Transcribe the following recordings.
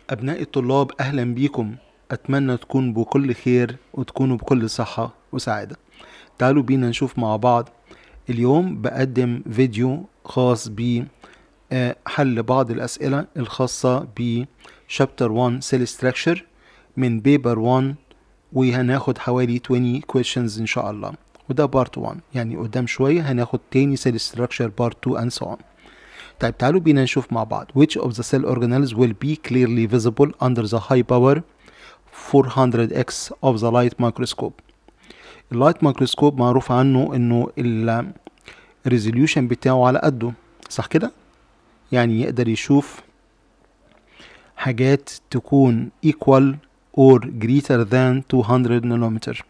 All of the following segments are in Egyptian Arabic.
أبناء الطلاب أهلا بيكم أتمنى تكون بكل خير وتكونوا بكل صحة وسعادة تعالوا بينا نشوف مع بعض اليوم بقدم فيديو خاص ب آه، حل بعض الأسئلة الخاصة ب Chapter 1 Cell Structure من بيبر 1 وهناخد حوالي 20 questions إن شاء الله وده بارت 1 يعني قدام شوية هناخد تاني Cell Structure بارت 2 and so on طيب تعالوا بينا نشوف مع بعض which of the cell organelles will be clearly visible under the high power 400x of the light microscope اللايت مايكروسكوب معروف عنه انه الريزوليوشن بتاعه على قده صح كده يعني يقدر يشوف حاجات تكون equal or greater than 200 نانومتر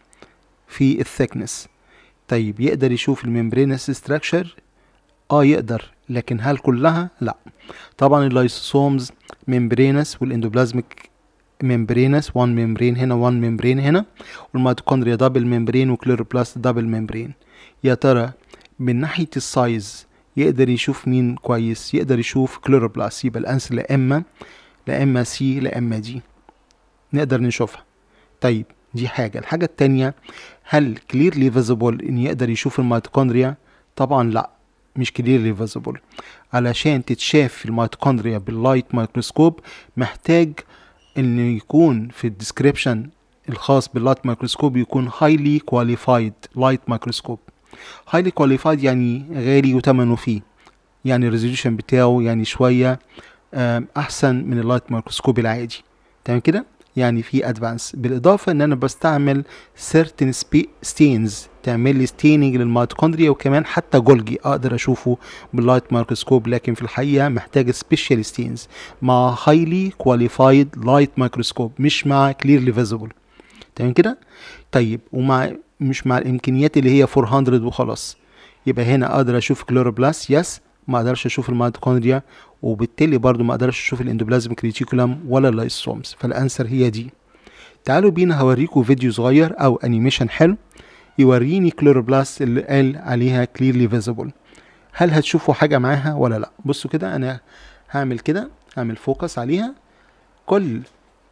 في الثيكنس طيب يقدر يشوف الممبرينس ستراكشر اه يقدر لكن هل كلها لا طبعا اللايسوسومز ممبرينس والاندوبلازميك ممبرينس 1 ممبرين هنا 1 ممبرين هنا والميتوكوندريا دبل ممبرين وكلوروبلاست دبل ممبرين يا ترى من ناحية السايز يقدر يشوف مين كويس يقدر يشوف كلوروبلاست يبقى الانسر لا اما لا اما سي لا اما دي نقدر نشوفها طيب دي حاجة الحاجة التانية هل كليرلي فيزيبل ان يقدر يشوف الميتوكوندريا طبعا لا مش كليرلي فيزيبل علشان تتشاف في الميتوكوندريا باللايت مايكروسكوب محتاج انه يكون في الديسكريبشن الخاص باللايت مايكروسكوب يكون highly qualified لايت مايكروسكوب highly qualified يعني غالي وثمنه فيه يعني الريزوليوشن بتاعه يعني شوية احسن من اللايت مايكروسكوب العادي تمام كده يعني في ادفانس بالاضافه ان انا بستعمل certain stains تعمل لي staining للميتوكوندريا وكمان حتى جولجي اقدر اشوفه باللايت مايكروسكوب لكن في الحقيقه محتاج سبيشال ستينز مع highly qualified لايت مايكروسكوب مش مع clearly visible تمام كده طيب ومع مش مع الامكانيات اللي هي 400 وخلاص يبقى هنا اقدر اشوف كلوروبلاست يس ما اقدرش اشوف الميتوكوندريا وبالتالي برضو ما اقدرش اشوف الاندوبلازميك ريتيكولم ولا اللايسومز فالانسر هي دي تعالوا بينا هوريكم فيديو صغير او انيميشن حلو يوريني كلوروبلاست اللي قال عليها كليرلي فيزيبل هل هتشوفوا حاجه معاها ولا لا بصوا كده انا هعمل كده هعمل فوكس عليها كل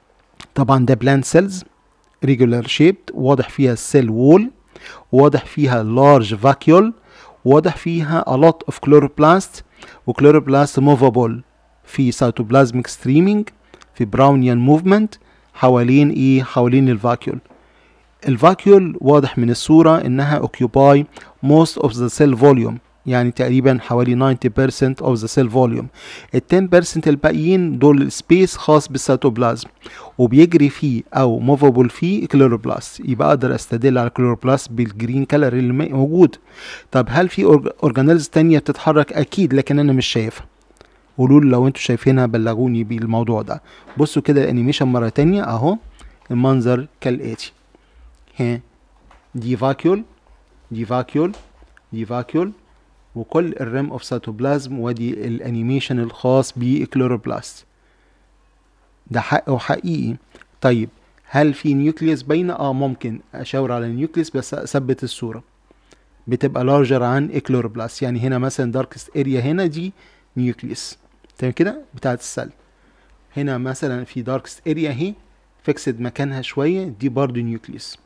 طبعا ده بلانت سيلز ريجولار شيبد واضح فيها السيل وول واضح فيها لارج فاكيول واضح فيها a lot of chloroplast وكلوروبلاست موفابل في سيتوبلازميك ستريمينج في براونيان موفمنت حوالين ايه حوالين الفاكيول الفاكيول واضح من الصورة انها occupy most of the cell volume يعني تقريبا حوالي 90% of the cell volume ال 10% الباقيين دول سبيس خاص بالسيتوبلازم وبيجري فيه او موفابل فيه كلوروبلاست يبقى اقدر استدل على الكلوروبلاست بالجرين كلر اللي موجود طب هل في اورجانيلز تانية بتتحرك اكيد لكن انا مش شايفها قولوا لي لو انتوا شايفينها بلغوني بالموضوع ده بصوا كده الانيميشن مره تانية اهو المنظر كالاتي ها دي فاكيول دي فاكيول دي فاكيول وكل الريم اوف سيتوبلازم ودي الانيميشن الخاص بالكلوروبلاست ده حق وحقيقي طيب هل في نيوكليوس باينه اه ممكن اشاور على النيوكليوس بس اثبت الصوره بتبقى لارجر عن الكلوروبلاست يعني هنا مثلا داركست اريا هنا دي نيوكليوس تمام كده بتاعت السل هنا مثلا في داركست اريا اهي فيكسد مكانها شويه دي برضو نيوكليوس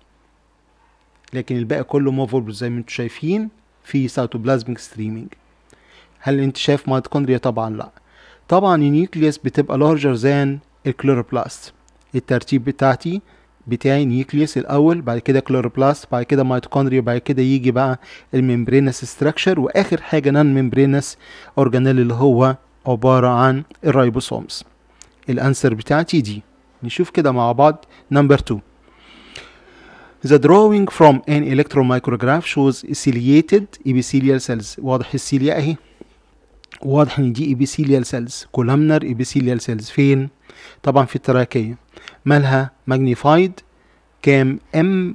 لكن الباقي كله موفبل زي ما انتم شايفين في سيتوبلازميك ستريمينج هل انت شايف ميتوكوندريا طبعا لا طبعا النيوكليوس بتبقى لارجر ذان الكلوروبلاست الترتيب بتاعتي بتاعي نيوكليوس الاول بعد كده كلوروبلاست بعد كده ميتوكوندريا بعد كده يجي بقى الممبرينس ستراكشر واخر حاجه نان ممبرينس اورجانيل اللي هو عباره عن الرايبوسومز الانسر بتاعتي دي نشوف كده مع بعض نمبر 2 The drawing from an electron micrograph shows ciliated epithelial cells واضح السيليا اهي واضح ان دي epithelial cells columnar epithelial cells فين طبعا في التراكية مالها magnified كام M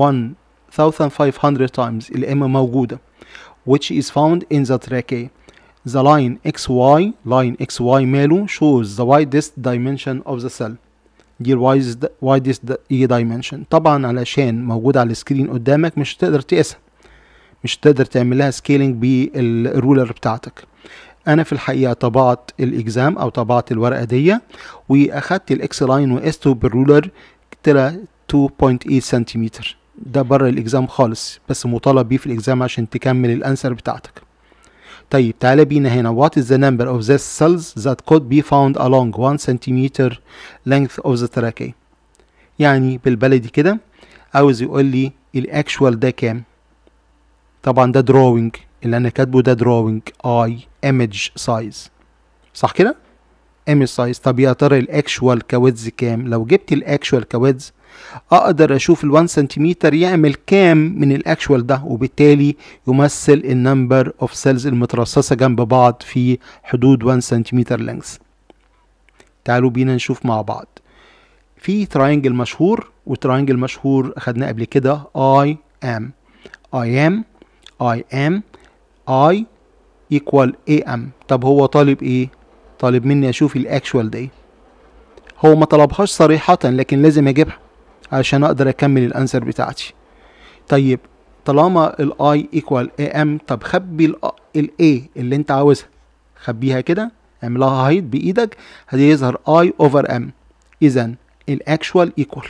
1500 times الام موجودة which is found in the trachea the line XY line XY ماله shows the widest dimension of the cell دي الوايدست وايدست دايمنشن طبعا علشان موجود على السكرين قدامك مش هتقدر تقيسها مش هتقدر تعمل لها سكيلينج بالرولر بتاعتك انا في الحقيقه طبعت الاكزام او طبعت الورقه دي واخدت الاكس لاين وقسته بالرولر طلع 2.8 سنتيمتر ده بره الاكزام خالص بس مطالب بيه في الاكزام عشان تكمل الانسر بتاعتك طيب تعالى بينا هنا what is the number of these cells that could be found along 1 centimeter length of the trachea يعني بالبلدي كده عاوز يقول لي الاكشوال ده كام طبعا ده drawing اللي انا كاتبه ده drawing I image size صح كده image size طب يا ترى الاكشوال كويدز كام لو جبت الاكشوال كويدز اقدر اشوف ال1 سنتيمتر يعمل كام من الاكشوال ده وبالتالي يمثل النمبر اوف سيلز المترصصه جنب بعض في حدود 1 سنتيمتر لينث تعالوا بينا نشوف مع بعض في تراينجل مشهور وتراينجل مشهور اخدناه قبل كده I am I am I am I equal AM طب هو طالب ايه طالب مني اشوف الاكشوال ده هو ما طلبهاش صريحة لكن لازم اجيبها عشان اقدر اكمل الانسر بتاعتي طيب طالما الاي ايكوال اي ام طب خبي الاي اللي انت عاوزها خبيها كده اعملها هايد بايدك هيظهر اي اوفر ام اذا الاكشوال ايكوال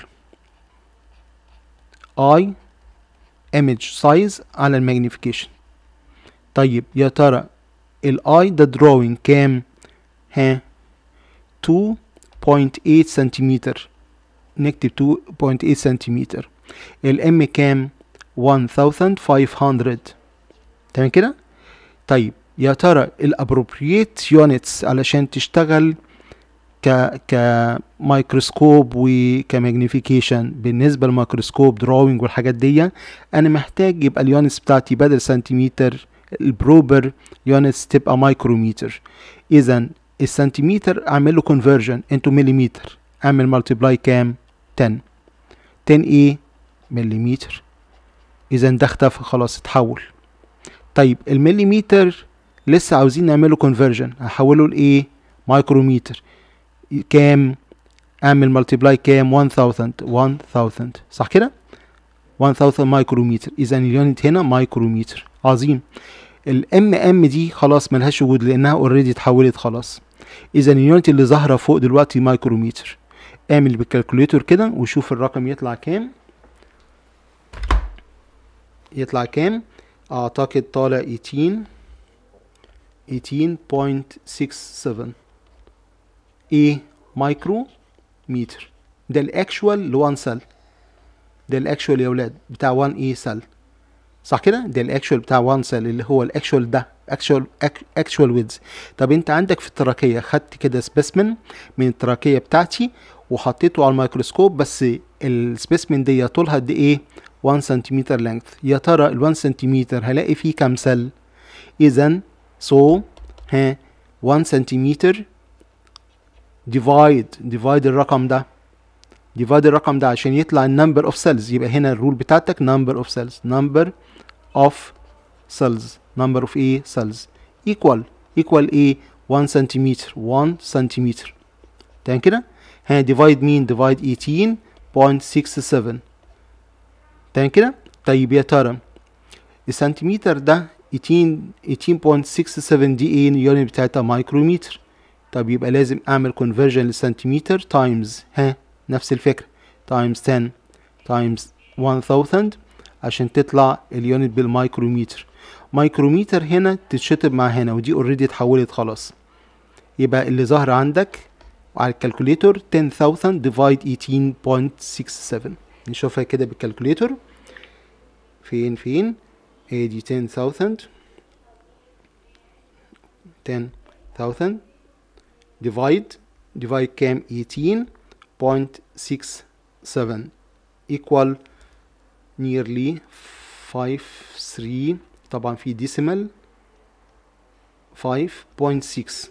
اي ايمج سايز على الماجنيفيكيشن طيب يا ترى الاي ده دروينج كام ها 2.8 سنتيمتر نكتب 2.8 سنتيمتر الام كام 1500 تمام كده طيب يا ترى الابروبريت يونتس علشان تشتغل ك كميكروسكوب وكماجنيفيكيشن بالنسبه للميكروسكوب دراوينج والحاجات دي انا محتاج يبقى اليونتس بتاعتي بدل سنتيمتر البروبر يونتس تبقى مايكرومتر اذا السنتيمتر اعمل له كونفرجن انتو مليمتر اعمل ملتبلاي كام 10 10 ايه مليمتر اذا ده اختفى خلاص اتحول طيب المليمتر لسه عاوزين نعمله كونفرجن هحوله لايه مايكرومتر كام اعمل ملتبلاي كام 1000 1000 صح كده 1000 مايكرومتر اذا اليونت هنا مايكرومتر عظيم الام ام دي خلاص ملهاش وجود لانها اوريدي اتحولت خلاص اذا اليونت اللي ظاهره فوق دلوقتي مايكرومتر اعمل بالكالكوليتور كده وشوف الرقم يطلع كام يطلع كام اعتقد طالع 18 18.67 ايه مايكرو متر ده الاكشوال لوان سيل ده الاكشوال يا ولاد بتاع 1 اي سيل صح كده ده الاكشوال بتاع 1 سيل اللي هو الاكشوال ده اكشوال اكشوال ويدز طب انت عندك في التراكيه خدت كده سبيسمن من التراكيه بتاعتي وحطيته على الميكروسكوب بس السبيسمن دي طولها قد ايه 1 سنتيمتر لينث يا ترى ال 1 سنتيمتر هلاقي فيه كام سل اذا سو so, ها 1 سنتيمتر ديفايد ديفايد الرقم ده ديفايد الرقم ده عشان يطلع النمبر اوف سيلز يبقى هنا الرول بتاعتك نمبر اوف سيلز نمبر اوف سيلز نمبر اوف ايه سيلز ايكوال ايكوال ايه 1 سنتيمتر 1 سنتيمتر تمام كده ها ديفايد مين ديفايد 18.67 تمام كده طيب يا ترى السنتيمتر ده 18 18.67 دي ايه اليونت بتاعتها مايكرومتر طب يبقى لازم اعمل كونفرجن للسنتيمتر تايمز ها نفس الفكرة تايمز 10 تايمز 1000 عشان تطلع اليونت بالمايكرومتر مايكرومتر هنا تتشطب مع هنا ودي اوريدي اتحولت خلاص يبقى اللي ظاهر عندك على الكالكوليتور 10000 ديفايد 18.67 نشوفها كده بالكالكوليتور فين فين ادي 10000 10000 ديفايد ديفايد كام 18.67 equal nearly 5 3 طبعا في ديسيمال 5.6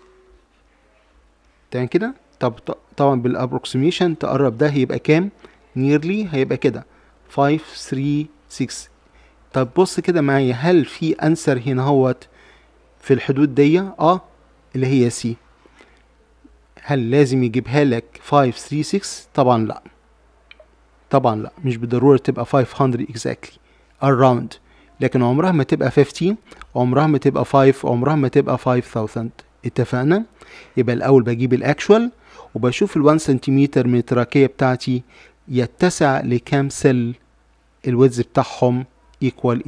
تمام كده طب طبعا بالابروكسيميشن تقرب ده هيبقى كام nearly هيبقى كده 5 3 6 طب بص كده معايا هل في انسر هنا هوت في الحدود دي اه اللي هي سي هل لازم يجيبها لك 536 طبعا لا طبعا لا مش بالضروره تبقى 500 exactly around لكن عمرها ما تبقى 50 عمرها ما تبقى 5 عمرها ما تبقى 5000 اتفقنا يبقى الاول بجيب الاكشوال وبشوف ال1 سنتيمتر من التراكية بتاعتي يتسع لكام سيل الويدز بتاعهم equal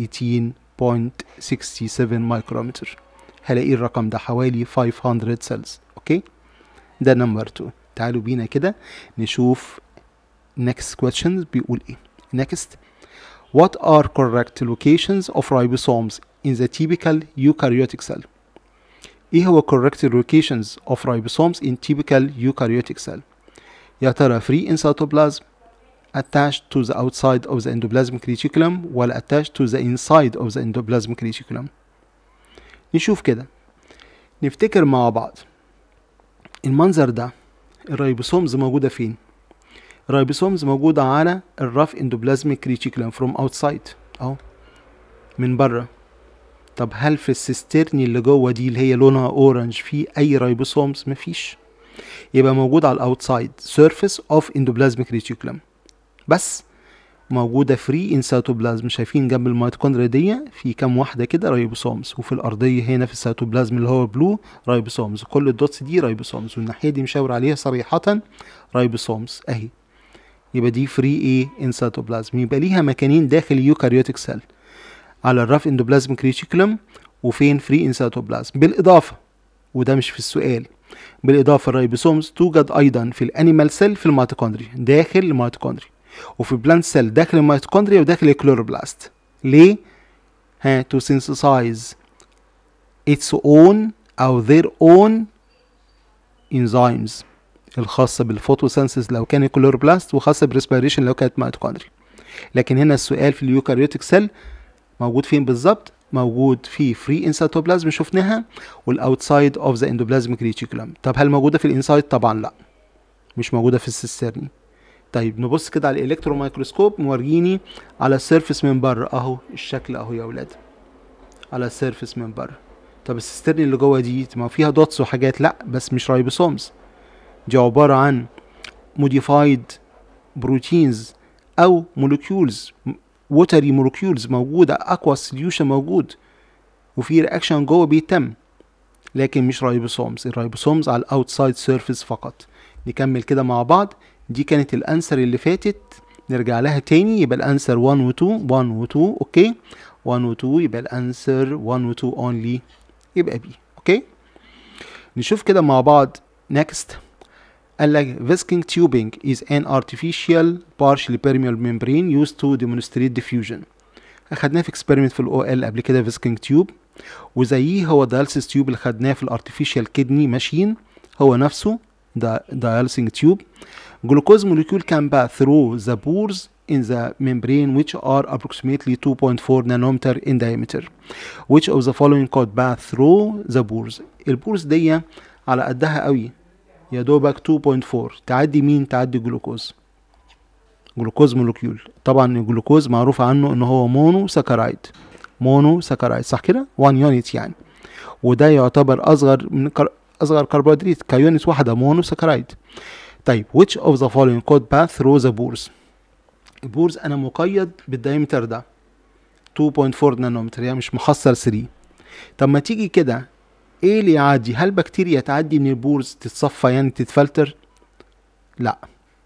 18.67 مايكرومتر هلاقي الرقم ده حوالي 500 سيلز اوكي ده نمبر 2 تعالوا بينا كده نشوف next questions بيقول ايه next what are correct locations of ribosomes in the typical eukaryotic cell ايه هو correct locations of ribosomes in typical eukaryotic cell يا ترى free in cytoplasm attached to the outside of the endoplasmic reticulum ولا attached to the inside of the endoplasmic reticulum نشوف كده نفتكر مع بعض المنظر ده الريبوسومز موجودة فين الريبوسومز موجودة على الرف اندوبلازميك ريتيكولم فروم اوتسايد اهو من بره طب هل في السيسترني اللي جوه دي اللي هي لونها اورنج في اي ريبوسومز مفيش يبقى موجود على الاوتسايد سيرفيس اوف اندوبلازميك ريتيكولم بس موجوده فري ان سيتوبلازم شايفين جنب الميتوكوندريا دي في كام واحده كده ريبوسومز وفي الارضيه هنا في السيتوبلازم اللي هو بلو ريبوسومز كل الدوتس دي ريبوسومز والناحيه دي مشاور عليها صريحه ريبوسومز اهي يبقى دي فري ايه ان سيتوبلازم يبقى ليها مكانين داخل يوكاريوتيك سيل على الرف اندوبلازميك ريتيكولم وفين فري ان سيتوبلازم بالاضافه وده مش في السؤال بالاضافه الريبوسومز توجد ايضا في الانيمال سيل في الميتوكوندريا داخل الميتوكوندريا وفي البلانت سيل داخل الميتوكوندريا وداخل الكلوروبلاست ليه ها to synthesize its own او their own enzymes الخاصة بالفوتوسينثيز لو كان الكلوروبلاست وخاصة بالريسبيريشن لو كانت ميتوكوندريا لكن هنا السؤال في اليوكاريوتيك سيل موجود فين بالظبط موجود في فري انسيتوبلازم شفناها والاوتسايد اوف ذا اندوبلازميك ريتيكولم طب هل موجوده في الانسايد طبعا لا مش موجوده في السيسترني طيب نبص كده على الالكترون مايكروسكوب موريني على السيرفيس من بره اهو الشكل اهو يا اولاد على السيرفيس من بره طب السيسترني اللي جوه دي ما فيها دوتس وحاجات لا بس مش رايبوسومز دي عباره عن موديفايد بروتينز او مولكيولز ووتري مولكيولز موجوده اكوا سوليوشن موجود وفي رياكشن جوه بيتم لكن مش رايبوسومز الرايبوسومز على الاوتسايد سيرفيس فقط نكمل كده مع بعض دي كانت الانسر اللي فاتت نرجع لها تاني يبقى الانسر 1 و 2 1 و 2 اوكي 1 و 2 يبقى الانسر 1 و 2 اونلي يبقى بي اوكي نشوف كده مع بعض next قال لك Visking tubing is an artificial partially permeable membrane used to demonstrate diffusion أخدناه في experiment في ال OL قبل كده Visking tube وزيه هو dialysis tube اللي خدناه في الارتفيشال kidney machine هو نفسه dialysing tube glucose molecule can pass through the pores in the membrane which are approximately 2.4 nanometer in diameter which of the following could pass through the pores البورز دي على قدها قوي يا دوبك 2.4 تعدي مين تعدي جلوكوز جلوكوز مولكيول طبعا الجلوكوز معروف عنه ان هو مونو ساكرايد مونو ساكرايد صح كده 1 يونت يعني وده يعتبر اصغر من كر... اصغر كربوهيدرات كيونت واحده مونو ساكرايد طيب which of the following could pass through the pores البورز انا مقيد بالدايمتر ده 2.4 نانومتر يعني مش محصل 3 طب ما تيجي كده ايه اللي يعدي هل بكتيريا تعدي من البورز تتصفى يعني تتفلتر لا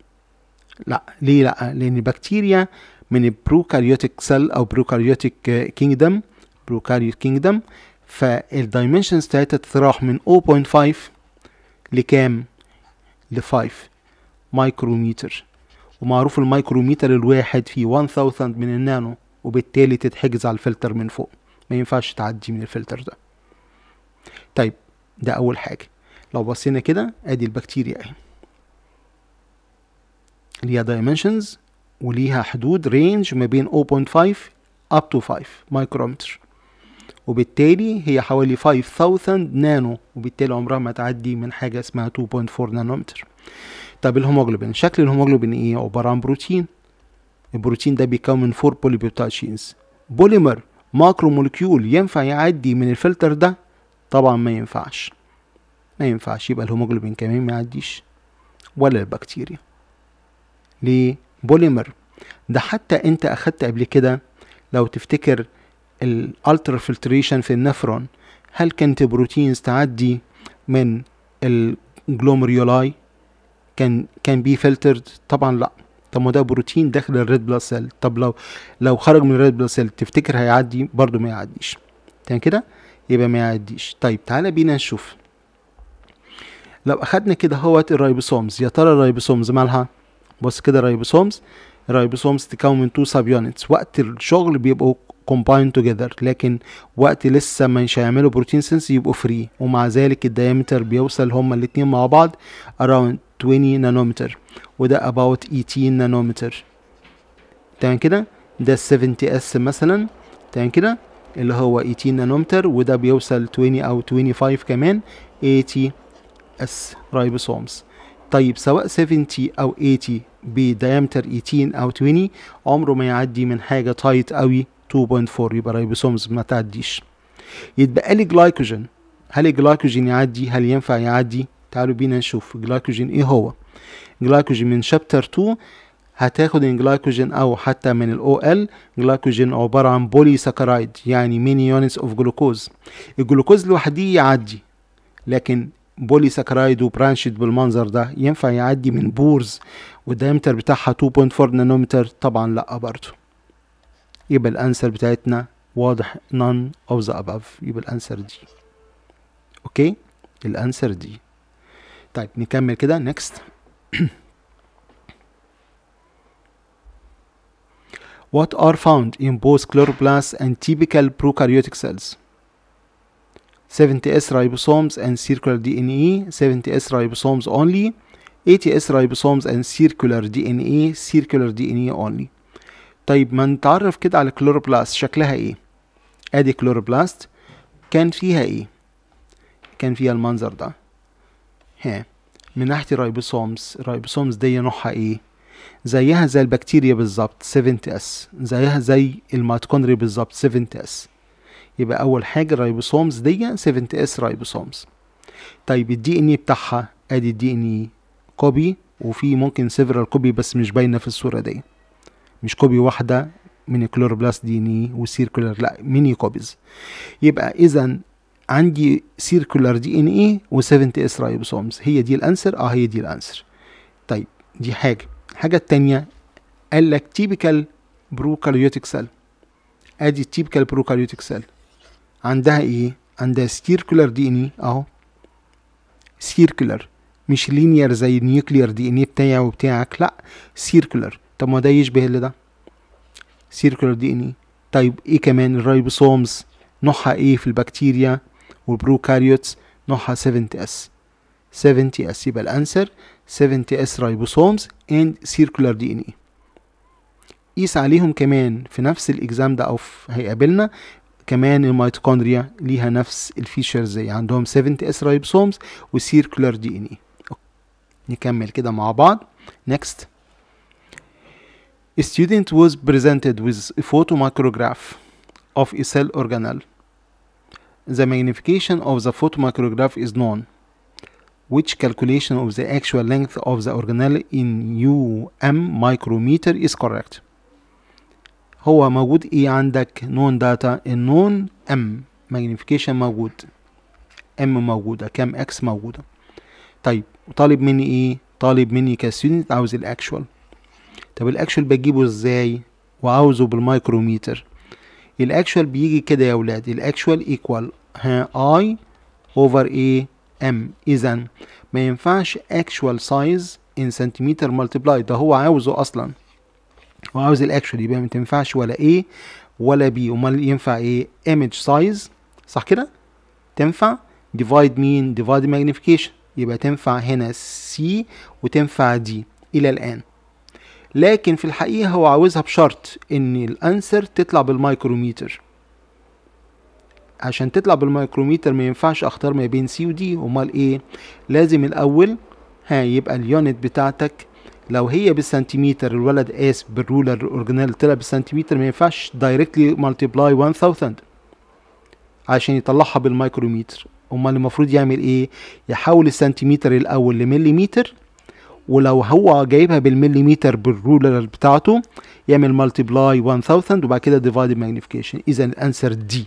لا ليه لا لان البكتيريا من البروكاريوتيك سيل او بروكاريوتيك كينجدم بروكاريوت كينجدم فالدايمنشنز بتاعتها تتراوح من 0.5 لكام ل 5 مايكروميتر ومعروف الميكروميتر الواحد فيه 1000 من النانو وبالتالي تتحجز على الفلتر من فوق ما ينفعش تعدي من الفلتر ده طيب ده اول حاجه لو بصينا كده ادي البكتيريا اهي ليها دايمنشنز وليها حدود رينج ما بين 0.5 up to 5 مايكرومتر وبالتالي هي حوالي 5000 نانو وبالتالي عمرها ما تعدي من حاجه اسمها 2.4 نانومتر طب الهيموجلوبين شكل الهيموجلوبين ايه عباره عن بروتين البروتين ده بيتكون من 4 بوليبيبتايد شينز بوليمر ماكرو مولكيول ينفع يعدي من الفلتر ده طبعا ما ينفعش ما ينفعش يبقى الهيموجلوبين كمان ما يعديش ولا البكتيريا ليه بوليمر ده حتى انت اخدت قبل كده لو تفتكر الالترا فلتريشن في النفرون هل كانت بروتينز تعدي من الجلوميرولاي كان كان بي فلترد طبعا لا طب ما ده بروتين داخل الريد بلاد سيل طب لو لو خرج من الريد بلاد سيل تفتكر هيعدي برضو ما يعديش تمام كده يبقى ما يعديش طيب تعالى بينا نشوف لو اخدنا كده هوت الرايبوسومز يا ترى الرايبوسومز مالها بص كده الرايبوسومز الرايبوسومز تكون من تو سب يونتس وقت الشغل بيبقوا combined together لكن وقت لسه مش هيعملوا بروتين سنس يبقوا فري ومع ذلك الديامتر بيوصل هما الاتنين مع بعض around 20 نانومتر وده about 18 نانومتر تمام كده ده 70 اس مثلا تمام كده اللي هو 18 نانومتر وده بيوصل 20 او 25 كمان 80 اس رايبوسومز طيب سواء 70 او 80 بديامتر 18 او 20 عمره ما يعدي من حاجه تايت قوي 2.4 يبقى رايبوسومز ما تعديش يتبقى لي جلايكوجين هل الجلايكوجين يعدي هل ينفع يعدي تعالوا بينا نشوف الجلايكوجين ايه هو جلايكوجين من شابتر 2 هتاخد الجلايكوجين او حتى من الاو ال جلايكوجين عباره عن بولي ساكرايد يعني ميني يونتس اوف جلوكوز الجلوكوز لوحده يعدي لكن بولي ساكرايد وبرانشد بالمنظر ده ينفع يعدي من بورز والدايمتر بتاعها 2.4 نانومتر طبعا لا برضه يبقى الانسر بتاعتنا واضح none of the above يبقى الانسر دي اوكي الانسر دي طيب نكمل كده next What are found in both chloroplasts and typical prokaryotic cells? 70S ribosomes and circular DNA, 70S ribosomes only, 80S ribosomes and circular DNA, circular DNA only. طيب ما نتعرف كده على الكلوروبلاست شكلها ايه ادي كلوروبلاست كان فيها ايه كان فيها المنظر ده ها من ناحية الرايبوسومز الرايبوسومز دي نوعها ايه زيها زي البكتيريا بالظبط 70 اس زيها زي الميتوكوندريا بالظبط 70 اس يبقى اول حاجه الرايبوسومز دي 70 اس رايبوسومز طيب الدي ان اي بتاعها ادي الدي ان اي كوبي وفي ممكن سيفرال كوبي بس مش باينه في الصوره دي مش كوبي واحده من الكلوروبلاست دي ان اي وسيركولار لا ميني كوبيز يبقى اذا عندي سيركولار دي ان اي و70 اس رايبوسومز هي دي الانسر اه هي دي الانسر طيب دي حاجه الحاجه التانية قال لك تيبيكال بروكاريوتيك سيل ادي التيبيكال بروكاريوتيك سيل عندها ايه عندها سيركولار دي ان اي اهو سيركولار مش لينير زي النيوكلير دي ان اي بتاعي وبتاعك لا سيركولار طب ما ده يشبه اللي ده سيركولار دي ان اي طيب ايه كمان الرايبوسومز نوعها ايه في البكتيريا والبروكاريوتس نوعها 70 اس 70 اس يبقى الانسر 70 اس رايبوسومز اند سيركولار دي ان اي قيس عليهم كمان في نفس الاكزام ده او هيقابلنا كمان الميتوكوندريا ليها نفس الفيشرز زي عندهم 70 اس رايبوسومز وسيركولار دي ان اي نكمل كده مع بعض next A student was presented with a photomicrograph of a cell organelle. The magnification of the photomicrograph is known. Which calculation of the actual length of the organelle in UM micrometer is correct? هو موجود ايه عندك نون داتا النون ام magnification موجود ام موجودة كام اكس موجودة طيب طالب مني ايه طالب مني كستودنت عاوز الاكشوال طب الاكشوال بجيبه ازاي وعاوزه بالمايكروميتر الاكشوال بيجي كده يا ولاد الاكشوال ايكوال ها اي اوفر ايه ام اذا ما ينفعش actual size in centimeter multiply ده هو عاوزه اصلا هو عاوز الاكشوال يبقى ما تنفعش ولا A ولا B امال ينفع ايه image size صح كده تنفع divide مين divide magnification يبقى تنفع هنا C وتنفع D الى الان لكن في الحقيقة هو عاوزها بشرط ان الانسر تطلع بالمايكروميتر عشان تطلع بالمايكروميتر ما ينفعش اختار ما بين سي ودي امال ايه لازم الاول ها يبقى اليونت بتاعتك لو هي بالسنتيمتر الولد قاس بالرولر الاورجينال طلع بالسنتيمتر ما ينفعش دايركتلي مالتيبلاي 1000 عشان يطلعها بالمايكروميتر امال المفروض يعمل ايه يحول السنتيمتر الاول لمليمتر ولو هو جايبها بالمليمتر بالرولر بتاعته يعمل ملتبلاي 1000 وبعد كده ديفايد ماجنيفيكيشن اذا الانسر دي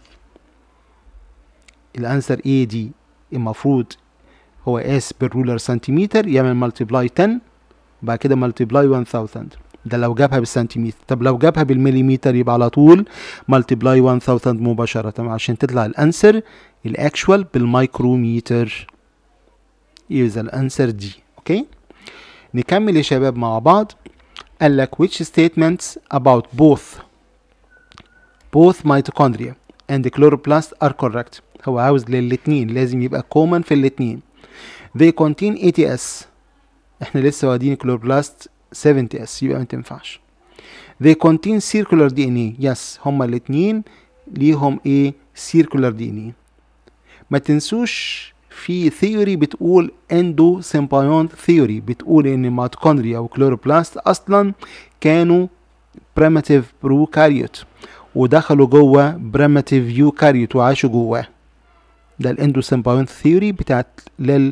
الانسر ايه دي المفروض هو قاس بالرولر سنتيمتر يعمل ملتبلاي 10 وبعد كده ملتبلاي 1000 ده لو جابها بالسنتيمتر طب لو جابها بالمليمتر يبقى على طول ملتبلاي 1000 مباشرة عشان تطلع الانسر الاكشوال بالمايكروميتر يبقى الانسر دي اوكي نكمل يا شباب مع بعض قال لك which statements about both both mitochondria and chloroplast are correct هو عاوز للاتنين لازم يبقى common في الاتنين they contain ATS احنا لسه واخدين chloroplast 70S يبقى ما تنفعش they contain circular DNA yes هما الاتنين ليهم ايه circular DNA ما تنسوش في ثيوري بتقول اندو سيمبايون ثيوري بتقول ان الميتوكوندريا وكلوروبلاست اصلا كانوا بريماتيف بروكاريوت ودخلوا جوه بريماتيف يوكاريوت وعاشوا جواه ده الاندو سيمبايون ثيوري بتاعت لل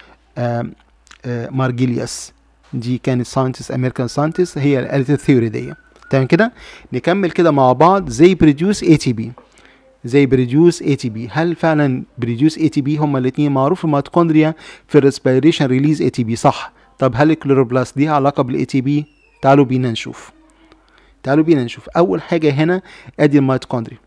مارجيلياس دي كانت ساينتست امريكان ساينتست هي اللي قالت الثيوري دي تمام كده نكمل كده مع بعض زي بريديوس اي تي بي زي بريديوس اي تي بي هل فعلا بريديوس اي تي بي هما الاثنين معروف الميتوكوندريا في الريسبيريشن ريليز اي تي بي صح طب هل الكلوروبلاست ليها علاقه بالاي تي بي تعالوا بينا نشوف تعالوا بينا نشوف اول حاجه هنا ادي الميتوكوندريا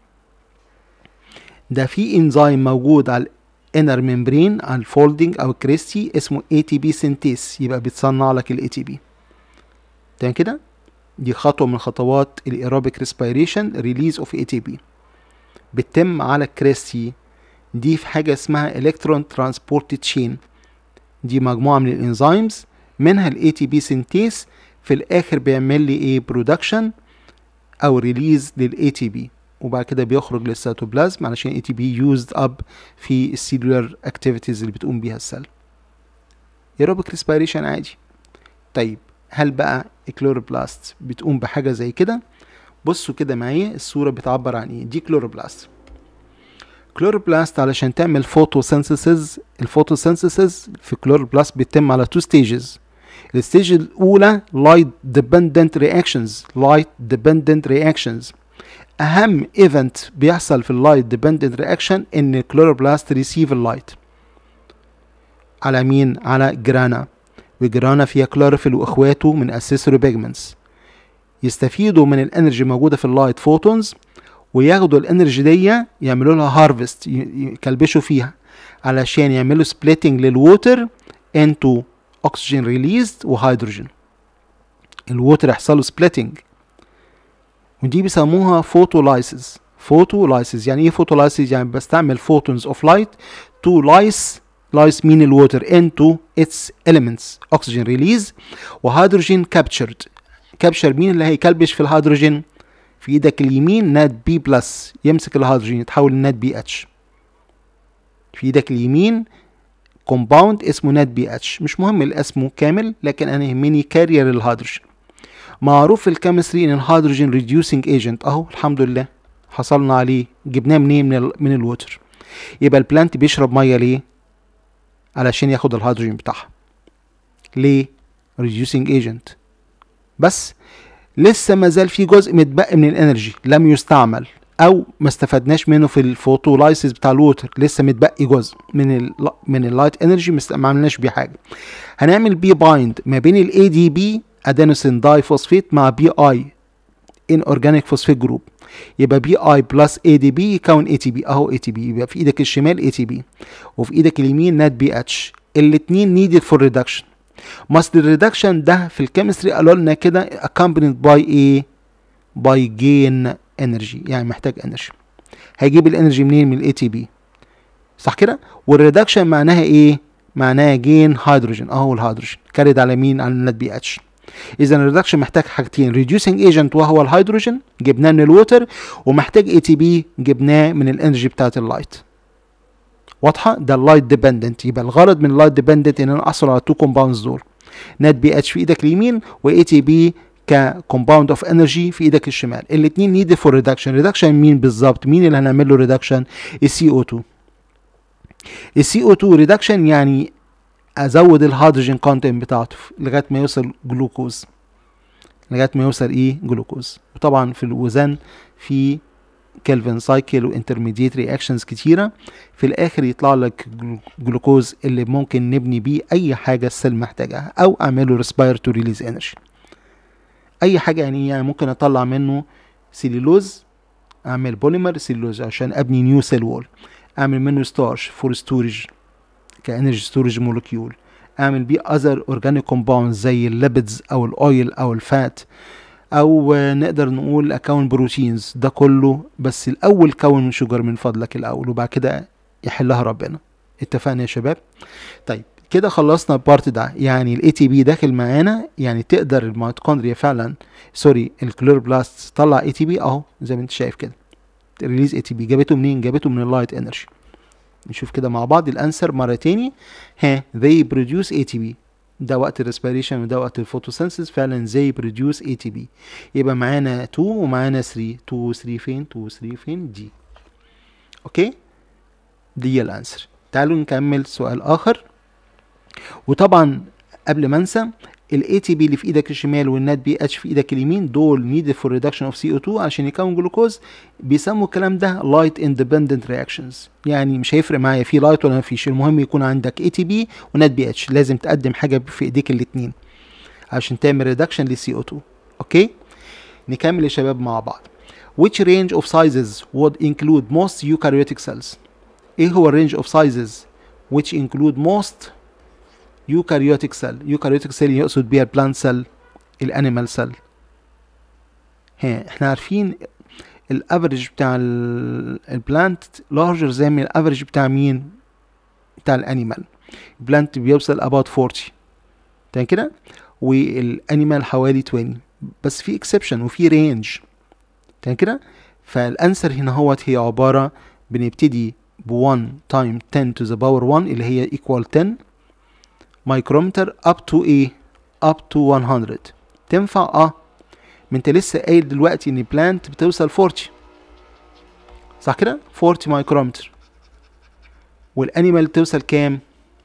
ده في انزيم موجود على الانر ممبرين على الفولدنج او الكريستي اسمه اي تي بي سينتيز يبقى بتصنع لك الاي تي بي تمام كده دي خطوه من خطوات الايروبيك ريسبيريشن ريليز اوف اي تي بي بتتم على الكريستي دي في حاجة اسمها الكترون ترانسبورت تشين دي مجموعة من الانزيمز منها الاي تي بي سينتيز في الاخر بيعمل لي ايه برودكشن او ريليز للاي تي بي وبعد كده بيخرج للسيتوبلازم علشان اي تي بي يوزد اب في السيلولار اكتيفيتيز اللي بتقوم بيها السيل ايروبيك ريسبيريشن عادي طيب هل بقى الكلوروبلاست بتقوم بحاجة زي كده بصوا كده معايا الصورة بتعبر عن ايه دي كلوروبلاست كلوروبلاست علشان تعمل فوتوسينثيسيس الفوتوسينثيسيس في كلوروبلاست بيتم على تو ستيجز الستيج الاولى لايت ديبندنت رياكشنز لايت ديبندنت رياكشنز اهم ايفنت بيحصل في اللايت ديبندنت رياكشن ان الكلوروبلاست ريسيف اللايت على مين على جرانا وجرانا فيها كلوروفيل واخواته من اسيسوري بيجمنتس يستفيدوا من الانرجي موجوده في اللايت فوتونز وياخدوا الانرجي دي يعملوا لها هارفست يكلبشوا فيها علشان يعملوا سبليتنج للووتر انتو اكسجين ريليزد وهيدروجين الووتر يحصل له سبليتنج ودي بيسموها فوتولايسيس فوتولايسيس يعني ايه فوتولايسيس يعني بستعمل فوتونز اوف لايت تو لايس لايس مين الووتر انتو اتس elements اكسجين ريليز وهيدروجين كابتشرد كابشر مين اللي هيكلبش في الهيدروجين في ايدك اليمين نات بي بلس يمسك الهيدروجين يتحول لنات بي اتش في ايدك اليمين كومباوند اسمه نات بي اتش مش مهم الاسم كامل لكن انا يهمني كارير الهيدروجين معروف في الكيمستري ان الهيدروجين ريديوسينج ايجنت اهو الحمد لله حصلنا عليه جبناه منين من, ال من الووتر يبقى البلانت بيشرب ميه ليه علشان ياخد الهيدروجين بتاعها ليه ريديوسينج ايجنت بس لسه ما زال في جزء متبقي من الانرجي لم يستعمل او ما استفدناش منه في الفوتولايسيس بتاع الووتر لسه متبقي جزء من ال من اللايت انرجي ما عملناش بيه حاجه هنعمل بيه بايند ما بين الاي دي بي ادينوسين داي فوسفيت مع بي اي ان اورجانيك فوسفيت جروب يبقى بي اي بلس اي دي بي يكون اي تي بي اهو اي تي بي يبقى في ايدك الشمال اي تي بي وفي ايدك اليمين نات بي اتش الاثنين نيدد فور ريدكشن ماست الريدكشن ده في الكيمستري قالوا لنا كده accompanied by ايه باي جين انرجي يعني محتاج انرجي هيجيب الانرجي منين من الاي تي بي صح كده والريدكشن معناها ايه معناها جين هيدروجين اهو الهيدروجين كاريد على مين على النت بي اتش اذا الريدكشن محتاج حاجتين ريديوسينج ايجنت وهو الهيدروجين جبناه من الووتر ومحتاج اي تي بي جبناه من الانرجي بتاعت اللايت واضحه ده اللايت ديبندنت يبقى الغرض من اللايت ديبندنت ان انا احصل على التو كومباوندز دول نت بي اتش في ايدك اليمين واي تي بي ككومباوند اوف انرجي في ايدك الشمال الاثنين نيد فور ريدكشن ريدكشن مين بالظبط مين اللي هنعمل له ريدكشن السي او 2 السي او 2 ريدكشن يعني ازود الهيدروجين كونتنت بتاعته لغايه ما يوصل جلوكوز لغايه ما يوصل ايه جلوكوز وطبعا في الوزن في كلفن سايكل وانترميديت رياكشنز كتيره في الاخر يطلع لك جلوكوز اللي ممكن نبني بيه اي حاجه السيل محتاجها او اعمله ريسبيرتوري ريليز انرجي اي حاجه يعني يعني ممكن اطلع منه سيلولوز اعمل بوليمر سيلولوز عشان ابني نيو سيل وول اعمل منه ستارش فور ستورج كانرجي ستورج مولكيول اعمل بيه اذر اورجانيك كومباوند زي الليبيدز او الاويل او الفات او نقدر نقول اكون بروتينز ده كله بس الاول كون شجر من فضلك الاول وبعد كده يحلها ربنا اتفقنا يا شباب طيب كده خلصنا البارت ده يعني الاي تي بي داخل معانا يعني تقدر الميتوكوندريا فعلا سوري الكلوربلاست تطلع اي تي بي اهو زي ما انت شايف كده ريليز اي تي بي جابته منين جابته من اللايت انرجي نشوف كده مع بعض الانسر مره تاني ها they produce ATP ده وقت الريسبيريشن وده وقت الفوتوسينثيس فعلا زي بروديوس اي تي بي يبقى معانا 2 ومعانا 3 2 و 3 فين 2 و 3 فين دي اوكي دي الانسر تعالوا نكمل سؤال اخر وطبعا قبل ما انسى الاي تي بي اللي في ايدك الشمال والنات بي اتش في ايدك اليمين دول نيدد فور ريدكشن اوف سي او 2 عشان يكون جلوكوز بيسموا الكلام ده لايت اندبندنت رياكشنز يعني مش هيفرق معايا في لايت ولا مفيش المهم يكون عندك اي تي بي ونات بي اتش لازم تقدم حاجه في ايديك الاثنين عشان تعمل ريدكشن للسي او 2 اوكي نكمل يا شباب مع بعض which range of sizes would include most eukaryotic cells ايه هو الرينج اوف sizes which include most eukaryotic cell eukaryotic cell يقصد بيها البلانت سيل الانيمال سيل ها احنا عارفين الافريج بتاع البلانت لارجر زي من الافريج بتاع مين بتاع الانيمال البلانت بيوصل about 40 تمام كده والانيمال حوالي 20 بس في اكسبشن وفي رينج تمام كده فالانسر هنا هوت هي عباره بنبتدي ب 1 تايم 10 to the power 1 اللي هي equal 10 مايكرومتر up to ايه up to 100 تنفع اه ما انت لسه قايل دلوقتي ان بلانت بتوصل 40 صح كده 40 مايكرومتر والانيمال توصل كام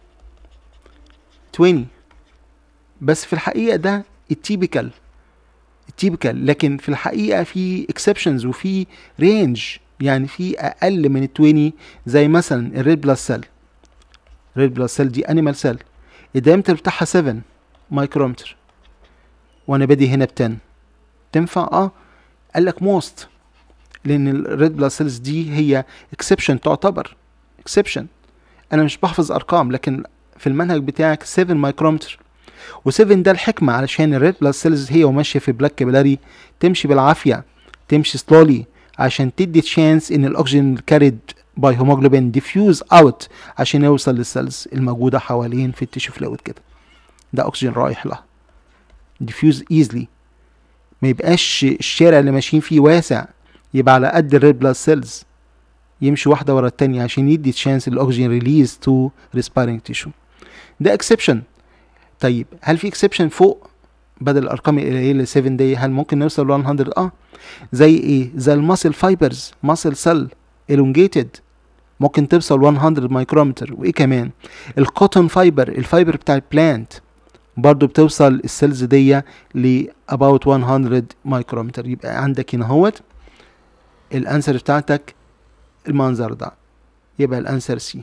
20 بس في الحقيقه ده التيبيكال التيبيكال لكن في الحقيقه في اكسبشنز وفي رينج يعني في اقل من ال 20 زي مثلا الريد بلاد سيل الريد بلاد سيل دي انيمال سيل الدايمتر بتاعها 7 مايكرومتر وانا بادي هنا ب 10 تنفع اه قال لك موست لان الريد بلاد سيلز دي هي اكسبشن تعتبر اكسبشن انا مش بحفظ ارقام لكن في المنهج بتاعك 7 مايكرومتر و7 ده الحكمة علشان الريد بلاد سيلز هي وماشية في بلاك كابيلاري تمشي بالعافية تمشي سلولي عشان تدي تشانس ان الاكسجين كاريد باي هيموجلوبين ديفيوز اوت عشان يوصل للسيلز الموجودة حوالين في التيشو فلويد كده ده اكسجين رايح لها ديفيوز ايزلي ما يبقاش الشارع اللي ماشيين فيه واسع يبقى على قد الريد بلاد سيلز يمشي واحدة ورا التانية عشان يدي تشانس الاكسجين ريليز تو ريسبيرنج تيشو ده اكسبشن طيب هل في اكسبشن فوق بدل الارقام القليله 7 دي هل ممكن نوصل ل 100 اه زي ايه زي الماسل فايبرز ماسل سيل elongated ممكن توصل 100 مايكرومتر وايه كمان الكوتون فايبر الفايبر بتاع البلانت برضو بتوصل السيلز دي ل about 100 مايكرومتر يبقى عندك هنا اهوت الانسر بتاعتك المنظر ده يبقى الانسر سي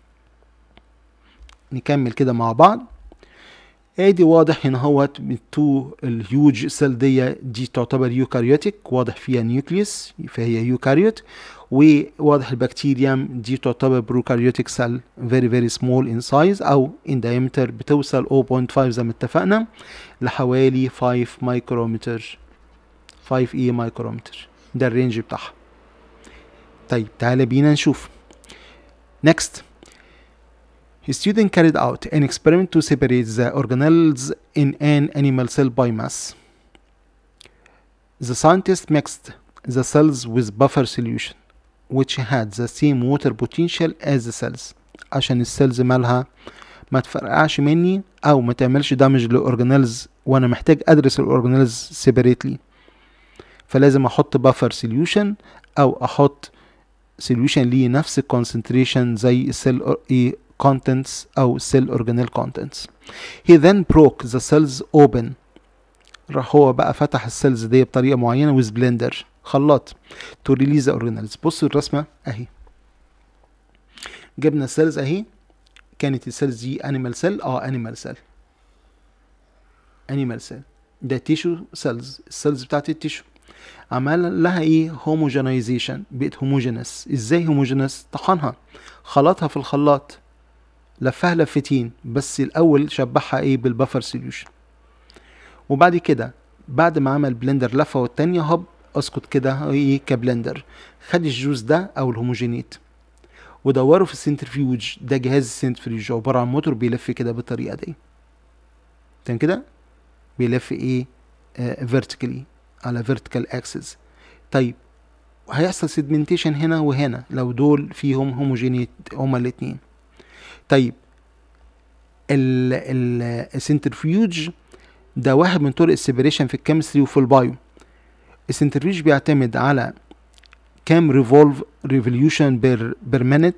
نكمل كده مع بعض ادي واضح هنا اهوت من تو الهيوج سيل دي دي تعتبر يوكاريوتيك واضح فيها نيوكليوس فهي يوكاريوت وواضح البكتيريا دي تعتبر بروكاريوتيك سيل very very small in size او in diameter بتوصل 0.5 زي ما اتفقنا لحوالي 5 مايكرومتر 5 اي مايكرومتر ده الرينج بتاعها طيب تعالى بينا نشوف next A student carried out an experiment to separate the organelles in an animal cell by mass. The scientist mixed the cells with buffer solution which had the same water potential as the cells عشان السيلز مالها ما تفرقعش مني او ما تعملش دامج للاورجانيلز وانا محتاج ادرس الاورجانيلز سيبريتلي فلازم احط بافر سوليوشن او احط سوليوشن ليه نفس الكونسنتريشن زي السيل ايه contents أو cell organelle contents he then broke the cells open راح هو بقى فتح السيلز دي بطريقة معينة with blender خلاط to release the organelles بصوا الرسمة اهي جبنا السيلز اهي كانت السيلز دي animal cell اه animal cell animal cell ده تيشو سيلز السيلز بتاعت التيشو عمل لها ايه homogenization بقت homogeneous ازاي homogeneous طحنها خلطها في الخلاط لفها لفتين بس الاول شبعها ايه بالبفر سوليوشن وبعد كده بعد ما عمل بلندر لفه والتانية هوب اسكت كده ايه كبلندر خد الجوز ده او الهوموجينيت ودوره في السنترفيوج ده جهاز السنترفيوج عباره عن موتور بيلف كده بالطريقه دي تمام كده بيلف ايه فيرتيكالي uh, على فيرتيكال اكسس طيب هيحصل سيدمنتيشن هنا وهنا لو دول فيهم هوموجينيت هما الاتنين طيب السنترفيوج ده واحد من طرق السيبريشن في الكيمستري وفي البايو السنترفيوج بيعتمد على كام ريفولف ريفوليوشن بير بير مينيت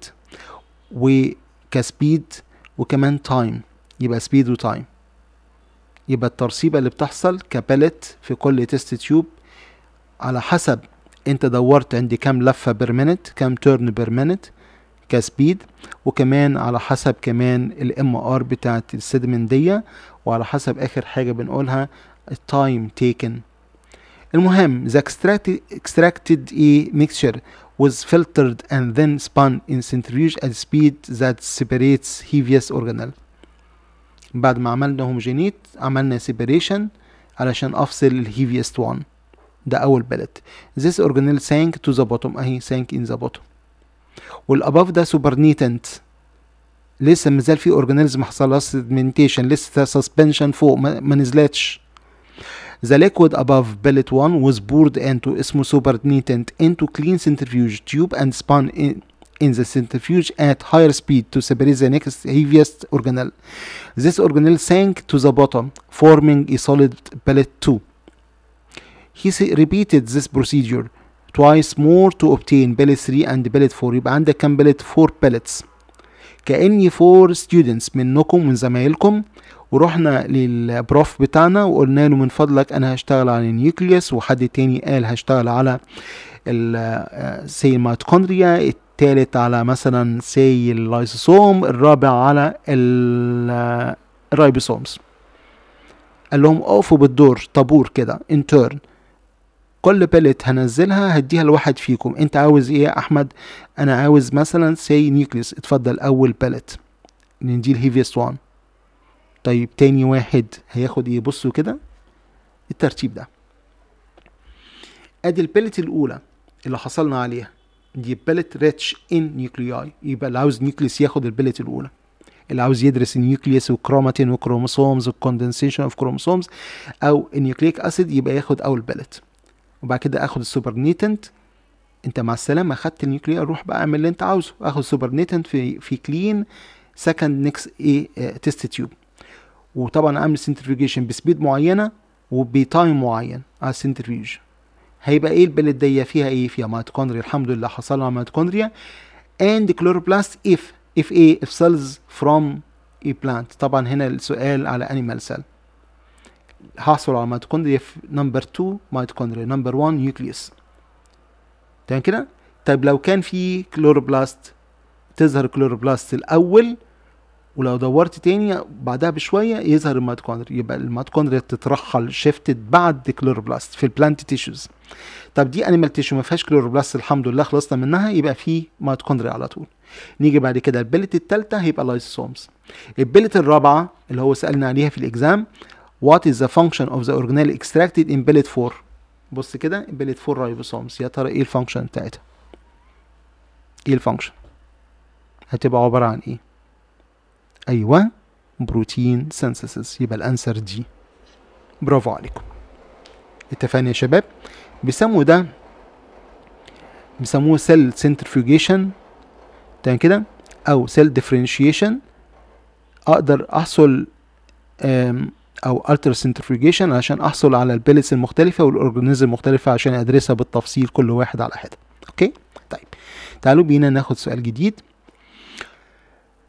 وكسبيد وكمان تايم يبقى سبيد وتايم يبقى الترسيبة اللي بتحصل كبالت في كل تيست تيوب على حسب انت دورت عند كام لفة بير مينيت كام تيرن بير مينيت كسبيد وكمان على حسب كمان الام ار بتاعت السيدمنت دي وعلى حسب اخر حاجه بنقولها التايم تيكن المهم the extracted, extracted a mixture was filtered and then spun in centrifuge at speed that separates heaviest organelle بعد ما عملنا هوموجينيت عملنا separation علشان افصل الهيفيست one ده اول بلت this organelle sank to the bottom اهي sank in the bottom والاباف ده سوبرنيتنت لسه مازال في اورجانيزم ما حصلهاش سيدمنتيشن لسه سسبنشن فوق ما, ما نزلتش The liquid above pellet 1 was poured into اسمه supernatant into clean centrifuge tube and spun in, in the centrifuge at higher speed to separate the next heaviest organelle. This organelle sank to the bottom, forming a solid pellet 2. He repeated this procedure twice more to obtain pellet 3 and pellet 4 يبقى عندك كام pellet 4 pellets كأني 4 students منكم من زمايلكم ورحنا للبروف بتاعنا وقلنا له من فضلك انا هشتغل على النيوكليوس وحد تاني قال هشتغل على سي الميتوكوندريا التالت على مثلا سي اللايسوسوم الرابع على الرايبوسومز قال لهم اقفوا بالدور طابور كده انترن كل بلت هنزلها هديها لواحد فيكم انت عاوز ايه يا احمد انا عاوز مثلا سي نيوكليوس اتفضل اول بلت ندي الهيفيست وان طيب تاني واحد هياخد ايه بصوا كده الترتيب ده ادي البلت الاولى اللي حصلنا عليها دي بلت ريتش ان نيوكلياي يبقى اللي عاوز نيوكليوس ياخد البلت الاولى اللي عاوز يدرس النيوكليوس والكروماتين والكروموسومز والكوندنسيشن اوف كروموسومز او النيوكليك اسيد يبقى ياخد اول بلت وبعد كده اخد السوبر نيتنت انت مع السلامه اخدت النيوكلير روح بقى اعمل اللي انت عاوزه اخد سوبر نيتنت في في كلين سكند نيكس ايه تيست تيوب وطبعا اعمل سنترفيوجيشن بسبيد معينه وبتايم معين على السنترفيوج هيبقى ايه البلد دي فيها ايه فيها ميتوكوندريا الحمد لله حصل على ميتوكوندريا and chloroplast if if ايه if cells from a plant طبعا هنا السؤال على animal cell هحصل على ميتوكوندريا في نمبر 2 ميتوكوندريا نمبر 1 نيوكليوس تمام كده طيب لو كان في كلوروبلاست تظهر كلوروبلاست الاول ولو دورت تاني بعدها بشويه يظهر الميتوكوندريا يبقى الميتوكوندريا تترحل شيفتد بعد كلوروبلاست في البلانت تيشوز طب دي انيمال تيشو ما فيهاش كلوروبلاست الحمد لله خلصنا منها يبقى في ميتوكوندريا على طول نيجي بعد كده البلت الثالثه هيبقى لايسوسومز البلت الرابعه اللي هو سالنا عليها في الاكزام what is the function of the organelle extracted in pellet 4 بص كده pellet 4 رايبوسومز يا ترى ايه الفانكشن بتاعتها ايه الفانكشن هتبقى عبارة عن ايه ايوه بروتين سينثيسيس يبقى الانسر دي برافو عليكم اتفقنا يا شباب بيسموا ده بيسموه سيل سنترفيوجيشن تمام كده او سيل ديفرنشيشن اقدر احصل او التر سنترفيوجيشن عشان احصل على البيلتس المختلفه والاورجانيزم المختلفه عشان ادرسها بالتفصيل كل واحد على حده اوكي طيب تعالوا بينا ناخد سؤال جديد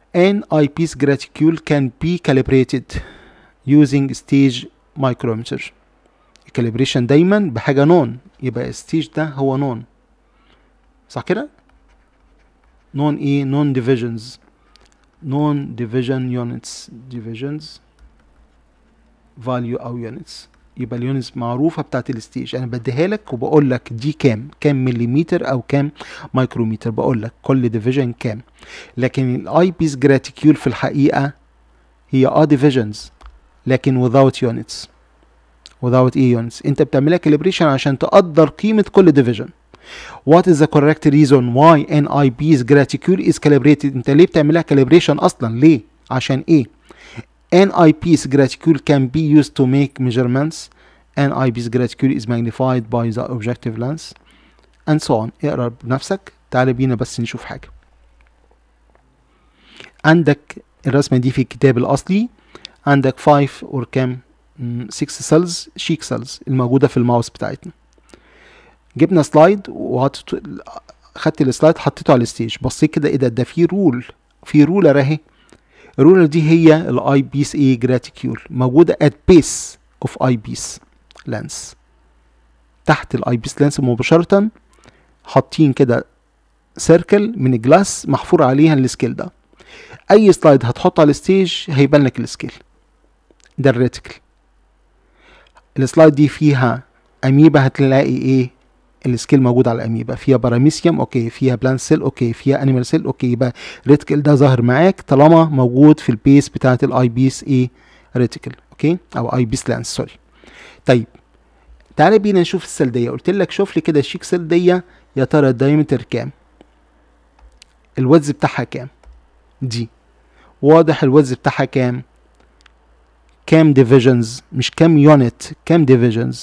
an eyepiece graticule can be calibrated using stage micrometer الكاليبريشن دايما بحاجة نون يبقى ستيج ده هو نون صح كده نون ايه نون ديفيجنز نون ديفيجن يونتس ديفيجنز فاليو او يونتس يبقى اليونتس معروفة بتاعت الستيج انا بديها لك وبقول لك دي كام كام مليمتر او كام مايكرومتر بقول لك كل ديفيجن كام لكن الاي بيس جراتيكيول في الحقيقة هي اه ديفيجنز لكن without units without ايه units انت بتعملها calibration عشان تقدر قيمة كل division what is the correct reason why an eyepiece graticule is calibrated انت ليه بتعملها calibration اصلا ليه عشان ايه an eyepiece graticule can be used to make measurements an eyepiece graticule is magnified by the objective lens and so on اقرا بنفسك تعال بينا بس نشوف حاجة عندك الرسمة دي في الكتاب الأصلي عندك 5 اور كام 6 سيلز شيك سيلز الموجودة في الماوس بتاعتنا جبنا سلايد وحطيت خدت السلايد حطيته على الستيج بصيت كده ايه ده ده في رول في رولر اهي الرولر دي هي الاي بيس اي جراتيكيول موجودة ات بيس اوف اي بيس لانس تحت الاي بيس لانس مباشرة حاطين كده سيركل من الجلاس محفور عليها السكيل ده اي سلايد هتحطه على الستيج هيبان لك السكيل ده الريتيكل السلايد دي فيها اميبا هتلاقي ايه السكيل موجود على الاميبا فيها باراميسيوم اوكي فيها بلانت سيل اوكي فيها انيمال سيل اوكي يبقى ريتيكل ده ظاهر معاك طالما موجود في البيس بتاعه الاي بيس ايه ريتيكل اوكي او اي بيس لانس سوري طيب تعالى بينا نشوف السيل دي قلت لك شوف لي كده الشيك سيل دي يا ترى الدايمتر كام الويدز بتاعها كام دي واضح الويدز بتاعها كام كام ديفيجنز مش كام يونت كام ديفيجنز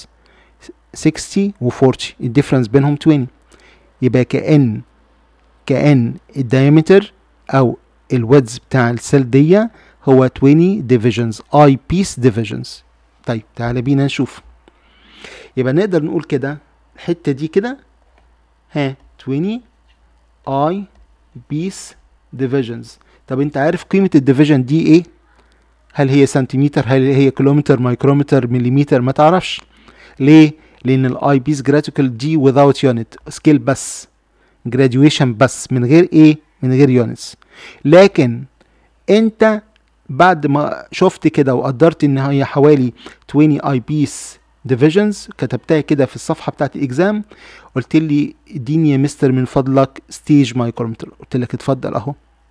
60 و 40 الديفرنس بينهم 20 يبقى كأن كأن الدايمتر أو الويدز بتاع السيل دي هو 20 ديفيجنز اي بيس ديفيجنز طيب تعالى بينا نشوف يبقى نقدر نقول كده الحتة دي كده ها 20 اي بيس ديفيجنز طب انت عارف قيمة الديفيجن دي ايه؟ هل هي سنتيمتر هل هي كيلومتر مايكرومتر مليمتر ما تعرفش ليه؟ لان الاي بيس جراتيكال دي without يونت سكيل بس جراديويشن بس من غير ايه؟ من غير يونتس لكن انت بعد ما شفت كده وقدرت ان هي حوالي 20 اي بيس ديفيجنز كتبتها كده في الصفحه بتاعت الاكزام قلت لي اديني يا مستر من فضلك ستيج مايكرومتر قلت لك اتفضل اهو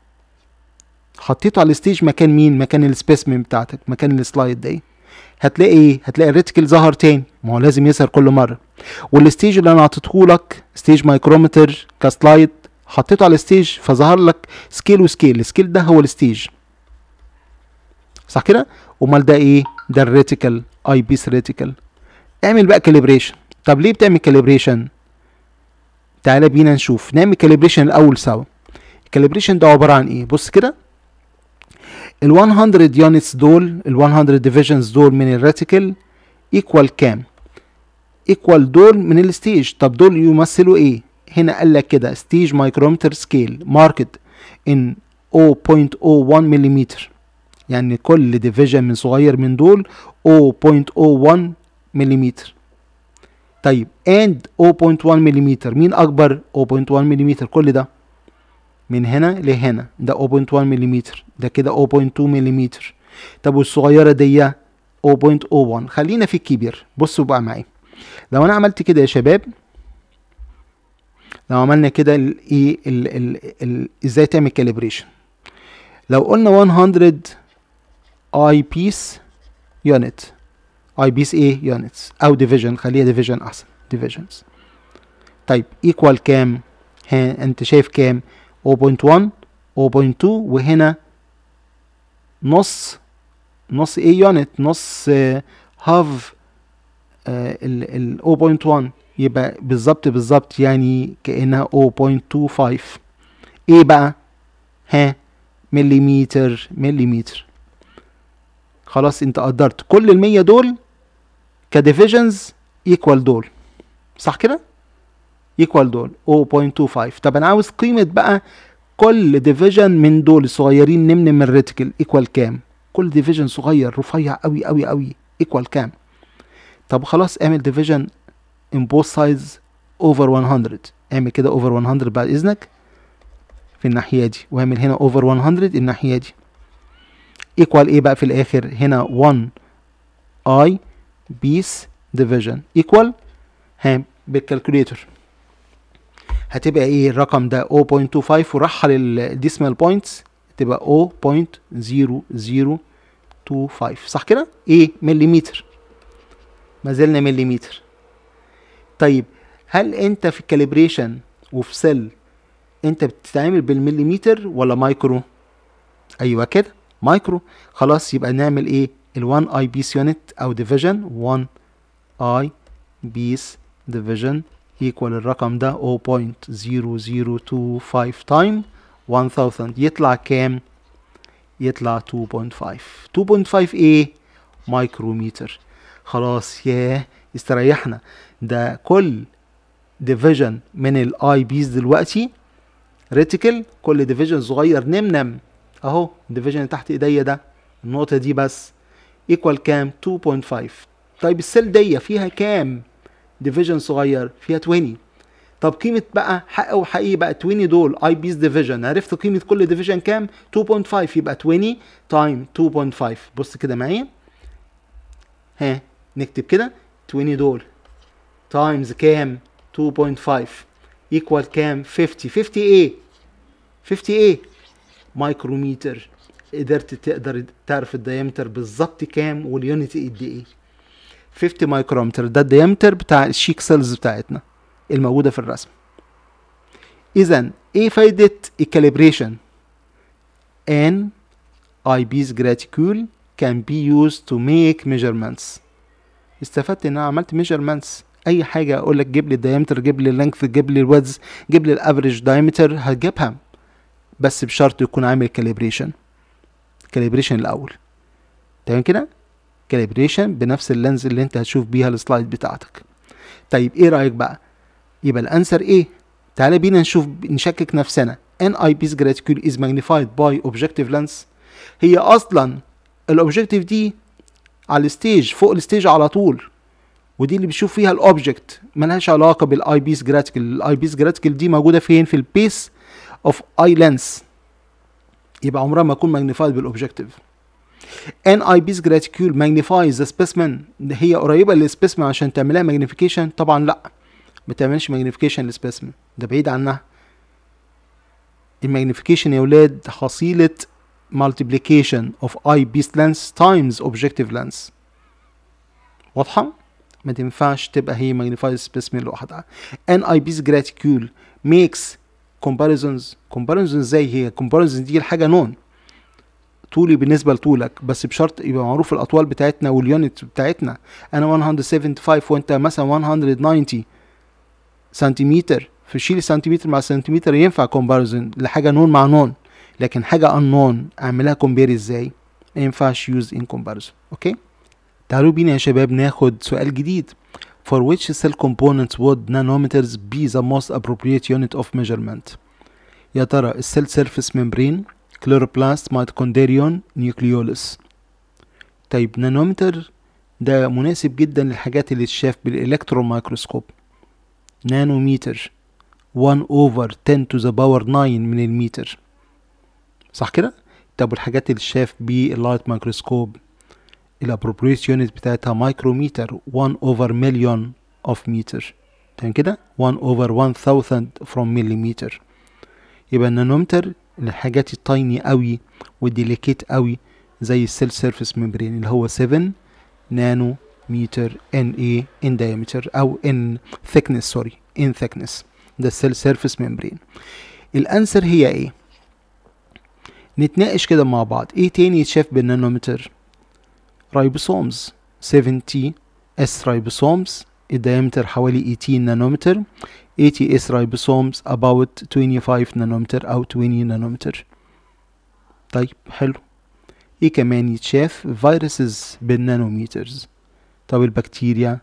حطيته على الستيج مكان مين مكان السبيسمن بتاعتك مكان السلايد دي هتلاقي ايه هتلاقي الريتيكل ظهر تاني ما هو لازم يظهر كل مره والستيج اللي انا اعطيته لك ستيج مايكرومتر كسلايد حطيته على الستيج فظهر لك سكيل وسكيل السكيل ده هو الستيج صح كده امال ده ايه ده الريتيكل اي بيس ريتيكل اعمل بقى كاليبريشن طب ليه بتعمل كاليبريشن تعالى بينا نشوف نعمل كاليبريشن الاول سوا الكاليبريشن ده عباره عن ايه بص كده ال 100 يونتس دول ال 100 ديفيجنز دول من الريتيكل ايكوال كام ايكوال دول من الستيج طب دول يمثلوا ايه هنا قال لك كده ستيج مايكرومتر سكيل ماركت ان 0.01 ملم يعني كل ديفيجن من صغير من دول 0.01 ملم طيب اند 0.1 ملم مين اكبر 0.1 ملم كل ده من هنا لهنا ده 0.1 ملم ده كده 0.2 ملم طب والصغيره دي 0.01 خلينا في الكبير بصوا بقى معايا لو انا عملت كده يا شباب لو عملنا كده الايه ازاي تعمل كاليبريشن لو قلنا 100 اي بيس يونت اي بيس ايه يونتس او ديفيجن خليها ديفيجن احسن ديفيجنز طيب ايكوال كام ها انت شايف كام 0.1 0.2 وهنا نص نص ايه يونت نص هاف ال 0.1 يبقى بالظبط بالظبط يعني كأنها 0.25 ايه بقى ها مليمتر مليمتر خلاص انت قدرت كل المية دول كديفيجنز ايكوال دول صح كده ايكوال دول 0.25 طب انا عاوز قيمة بقى كل ديفيجن من دول الصغيرين نمن من الريتيكل ايكوال كام كل ديفيجن صغير رفيع قوي قوي قوي ايكوال كام طب خلاص اعمل ديفيجن in both sides over 100 اعمل كده over 100 بعد اذنك في الناحية دي واعمل هنا over 100 الناحية دي equal ايه بقى في الاخر هنا 1 i بيس division equal ها بالكالكوليتر هتبقى ايه الرقم ده 0.25 ورحل الديسمال بوينتس تبقى 0.0025 صح كده ايه مليمتر ما زلنا مليمتر طيب هل انت في الكاليبريشن وفي سيل انت بتتعامل بالمليمتر ولا مايكرو ايوه كده مايكرو خلاص يبقى نعمل ايه ال1 اي بيس يونت او ديفيجن 1 اي بيس ديفيجن ايكوال الرقم ده 0.0025 تايم 1000 يطلع كام يطلع 2.5 2.5 ايه مايكرومتر خلاص ياه استريحنا ده كل ديفيجن من الاي بيز دلوقتي ريتيكل كل ديفيجن صغير نمنم اهو الديفيجن اللي تحت ايديا ده النقطة دي بس ايكوال كام 2.5 طيب السيل دي فيها كام ديفيجن صغير فيها 20 طب قيمة بقى حق وحقيقي بقى 20 دول اي بيز ديفيجن عرفت قيمة كل ديفيجن كام 2.5 يبقى 20 تايم 2.5 بص كده معايا ها نكتب كده 20 دول تايمز كام 2.5 ايكوال كام 50 50 ايه 50 ايه مايكروميتر قدرت تقدر تعرف الديامتر بالظبط كام واليونت قد ايه 50 مايكرومتر ده الديامتر بتاع الشيك سيلز بتاعتنا الموجوده في الرسم اذا ايه فايده الكاليبريشن ان اي بيز جراتيكول can be used to make measurements استفدت ان انا عملت measurements اي حاجه اقول لك جيب لي الدايمتر جيب لي اللينث جيب لي الويدز جيب لي الافريج دايمتر هتجيبها بس بشرط يكون عامل كاليبريشن كاليبريشن الاول تمام كده كاليبريشن بنفس اللينز اللي انت هتشوف بيها السلايد بتاعتك طيب ايه رايك بقى يبقى الانسر ايه تعالى بينا نشوف نشكك نفسنا ان اي بيس جراتيكول از ماجنيفايد باي اوبجكتيف لينس هي اصلا الاوبجكتيف دي على الستيج فوق الستيج على طول ودي اللي بتشوف فيها الاوبجكت ملهاش علاقه بالاي بيس جراتيكل الاي بيس جراتيكل دي موجوده فين في البيس اوف اي لينس يبقى عمرها ما تكون ماجنيفايد بالاوبجكتيف ان اي بيس جراتيكول ماجنيفايز ذا سبيسمن هي قريبه للسبيسمن عشان تعملها ماجنيفيكيشن طبعا لا ما تعملش ماجنيفيكيشن للسبيسمن ده بعيد عنها الماجنيفيكيشن يا ولاد حصيله multiplication of eye piece length times objective length واضحة؟ ما تنفعش تبقى هي magnified specimen لوحدها ان اي بيس جراتيكول makes comparisons comparisons ازاي هي comparisons دي الحاجة نون طولي بالنسبة لطولك بس بشرط يبقى معروف الأطوال بتاعتنا واليونت بتاعتنا أنا 175 وأنت مثلا 190 سنتيمتر فشيل السنتيمتر مع السنتيمتر ينفع كومباريزون لحاجة نون مع نون لكن حاجة unknown أعملها كومبير ازاي ما ينفعش use in comparison اوكي تعالوا بينا يا شباب ناخد سؤال جديد for which cell components would nanometers be the most appropriate unit of measurement يا ترى السيل سيرفيس ممبرين كلوروبلاست ميتوكوندريون نيوكليولس طيب نانومتر ده مناسب جدا للحاجات اللي تشاف بالالكترون مايكروسكوب نانومتر 1 over 10 to the power 9 من المتر صح كده طب والحاجات اللي شاف باللايت مايكروسكوب الابروبريت يونت بتاعتها مايكرومتر 1 over million of meter تمام كده 1 over 1000 from millimeter يبقى النانومتر الحاجات التايني قوي والديليكيت قوي زي السيل سيرفيس ممبرين اللي هو 7 نانو متر ان اي ان diameter او ان thickness سوري ان thickness ده السيل سيرفيس ممبرين الانسر هي ايه نتناقش كده مع بعض ايه تاني يتشاف بالنانومتر رايبوسومز 70 اس رايبوسومز الديامتر حوالي 18 نانومتر 80 اس رايبوسومز about 25 نانومتر او 20 نانومتر طيب حلو ايه كمان يتشاف فيروسز بالنانومترز طب البكتيريا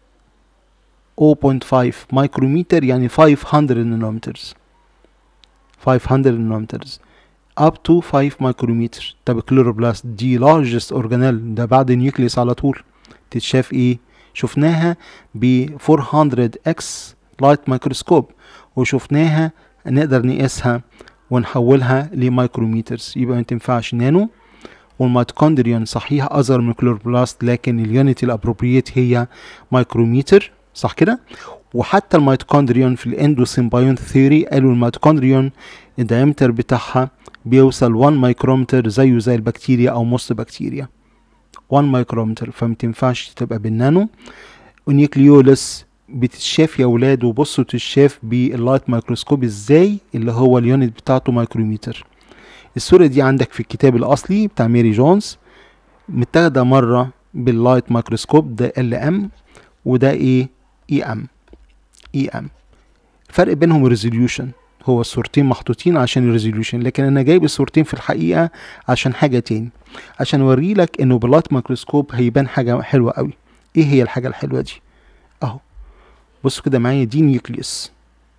0.5 مايكرومتر يعني 500 نانومترز 500 نانومترز up to 5 مايكرومتر طب الكلوروبلاست دي largest organelle ده بعد النيوكليوس على طول تتشاف ايه شفناها ب 400 اكس لايت مايكروسكوب وشفناها نقدر نقيسها ونحولها لمايكرومترز يبقى ما تنفعش نانو والميتوكوندريون صحيح اصغر من الكلوروبلاست لكن اليونت الابروبريت هي مايكرومتر صح كده وحتى الميتوكوندريون في الاندوسيمبايون ثيوري قالوا الميتوكوندريون الدايمتر بتاعها بيوصل 1 مايكرومتر زيه زي البكتيريا او مص بكتيريا 1 مايكرومتر فما تنفعش تبقى بالنانو ونيوكليولس بتتشاف يا ولاد وبصوا تتشاف باللايت مايكروسكوب ازاي اللي هو اليونت بتاعته مايكرومتر الصورة دي عندك في الكتاب الأصلي بتاع ميري جونز متاخدة مرة باللايت مايكروسكوب ده ال ام وده ايه اي ام اي ام الفرق بينهم ريزوليوشن هو الصورتين محطوطين عشان الريزوليوشن لكن انا جايب الصورتين في الحقيقة عشان حاجة تاني عشان اوري لك انه باللايت مايكروسكوب هيبان حاجة حلوة قوي ايه هي الحاجة الحلوة دي اهو بصوا كده معايا دي نيوكليوس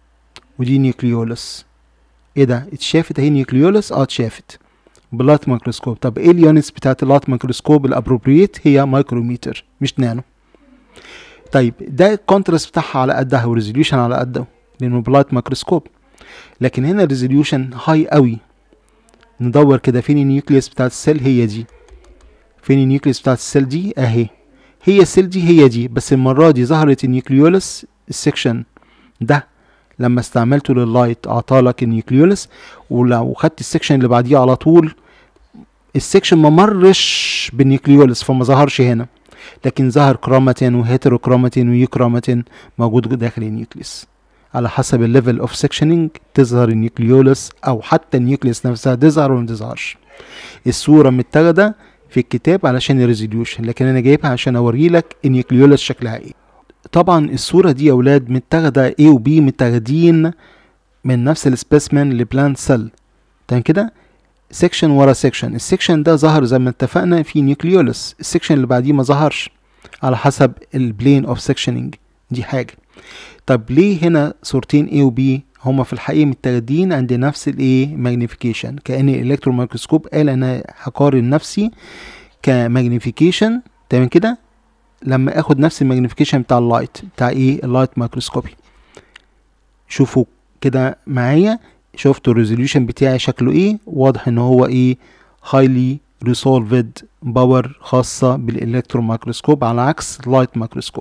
ودي نيوكليولس ايه ده اتشافت اهي نيوكليولس اه اتشافت باللايت مايكروسكوب طب ايه اليونتس بتاعت اللايت مايكروسكوب الابروبريت هي مايكرومتر مش نانو طيب ده الكونتراست بتاعها على قدها والريزوليوشن على قده لانه باللايت مايكروسكوب لكن هنا الريزوليوشن هاي قوي ندور كده فين النيوكليوس بتاعت السيل هي دي فين النيوكليوس بتاعت السيل دي اهي هي السيل دي هي دي بس المرة دي ظهرت النيوكليولس السكشن ده لما استعملته لللايت اعطالك النيوكليولس ولو خدت السكشن اللي بعديه على طول السكشن ما مرش بالنيوكليولس فما ظهرش هنا لكن ظهر كروماتين وهيتروكروماتين ويوكروماتين موجود داخل النيوكليس على حسب الليفل اوف سكشننج تظهر النيوكليولس او حتى النيوكليس نفسها تظهر ولا ما تظهرش الصوره متاخده في الكتاب علشان الريزوليوشن لكن انا جايبها عشان اوري لك النيوكليولس شكلها ايه طبعا الصوره دي يا اولاد متاخده A و B متاخدين من نفس السبيسمن لبلانت سيل تمام كده سيكشن ورا سيكشن السيكشن ده ظهر زي ما اتفقنا في نيوكليولس السيكشن اللي بعديه ما ظهرش على حسب البلين اوف سيكشننج دي حاجه طب ليه هنا صورتين A و B هما في الحقيقة متاخدين عند نفس الايه ماجنيفيكيشن كأن الالكترون مايكروسكوب قال انا هقارن نفسي كماجنيفيكيشن تمام كده لما اخد نفس الماجنيفيكيشن بتاع اللايت بتاع ايه اللايت مايكروسكوبي شوفوا كده معايا شفتوا الريزوليوشن بتاعي شكله ايه واضح ان هو ايه هايلي ريسولفد باور خاصة بالالكترون مايكروسكوب على عكس اللايت مايكروسكوب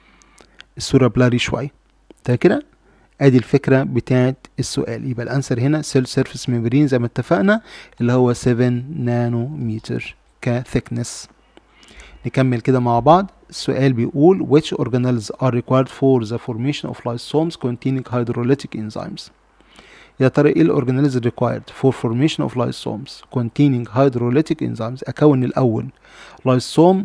الصورة بلاري شوية تمام كده ادي الفكرة بتاعت السؤال يبقى الانسر هنا سيل سيرفيس ميمبرين زي ما اتفقنا اللي هو 7 نانو متر كثيكنس نكمل كده مع بعض السؤال بيقول which organelles are required for the formation of lysosomes containing hydrolytic enzymes يا ترى ايه الاورجانيلز required for formation of lysosomes containing hydrolytic enzymes اكون الاول لايسوم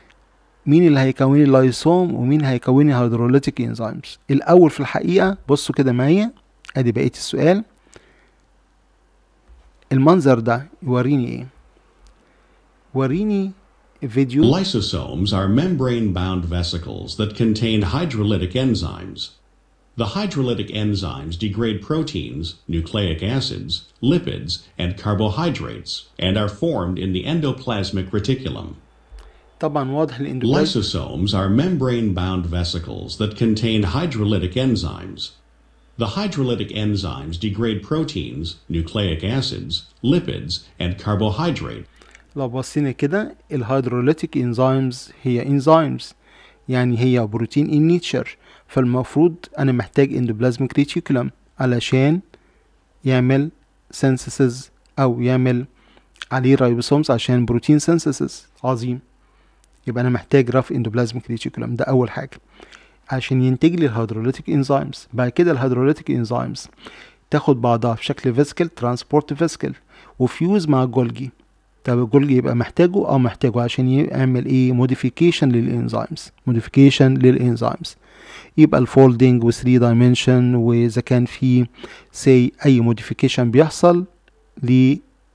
مين اللي هيكون لي اللايسوم ومين هيكون لي هيدروليتيك انزيمز الاول في الحقيقه بصوا كده معايا ادي بقيه السؤال المنظر ده يوريني ايه وريني فيديو Lysosomes are membrane-bound vesicles that contain hydrolytic enzymes. The hydrolytic enzymes degrade proteins, nucleic acids, lipids, and carbohydrates, and are formed in the endoplasmic reticulum. طبعا واضح الاندوبلازم Lysosomes are membrane-bound vesicles that contain hydrolytic enzymes. The hydrolytic enzymes degrade proteins, nucleic acids, lipids, and carbohydrates, لو بصينا كده الهيدروليتيك انزيمز هي انزيمز يعني هي بروتين ان نيتشر فالمفروض انا محتاج اندوبلازميك ريتيكولم علشان يعمل سينثيسيس او يعمل عليه رايبوسومز عشان بروتين سينثيسيس عظيم يبقى انا محتاج رف اندوبلازميك ريتيكولم ده اول حاجه عشان ينتج لي الهيدروليتيك انزيمز بعد كده الهيدروليتيك انزيمز تاخد بعضها في شكل فيسكل ترانسبورت فيسكل وفيوز مع جولجي طب الجولجي يبقى محتاجه اه محتاجه عشان يعمل ايه موديفيكيشن للانزيمز موديفيكيشن للانزيمز يبقى الفولدنج و 3 دايمنشن واذا كان في سي اي موديفيكيشن بيحصل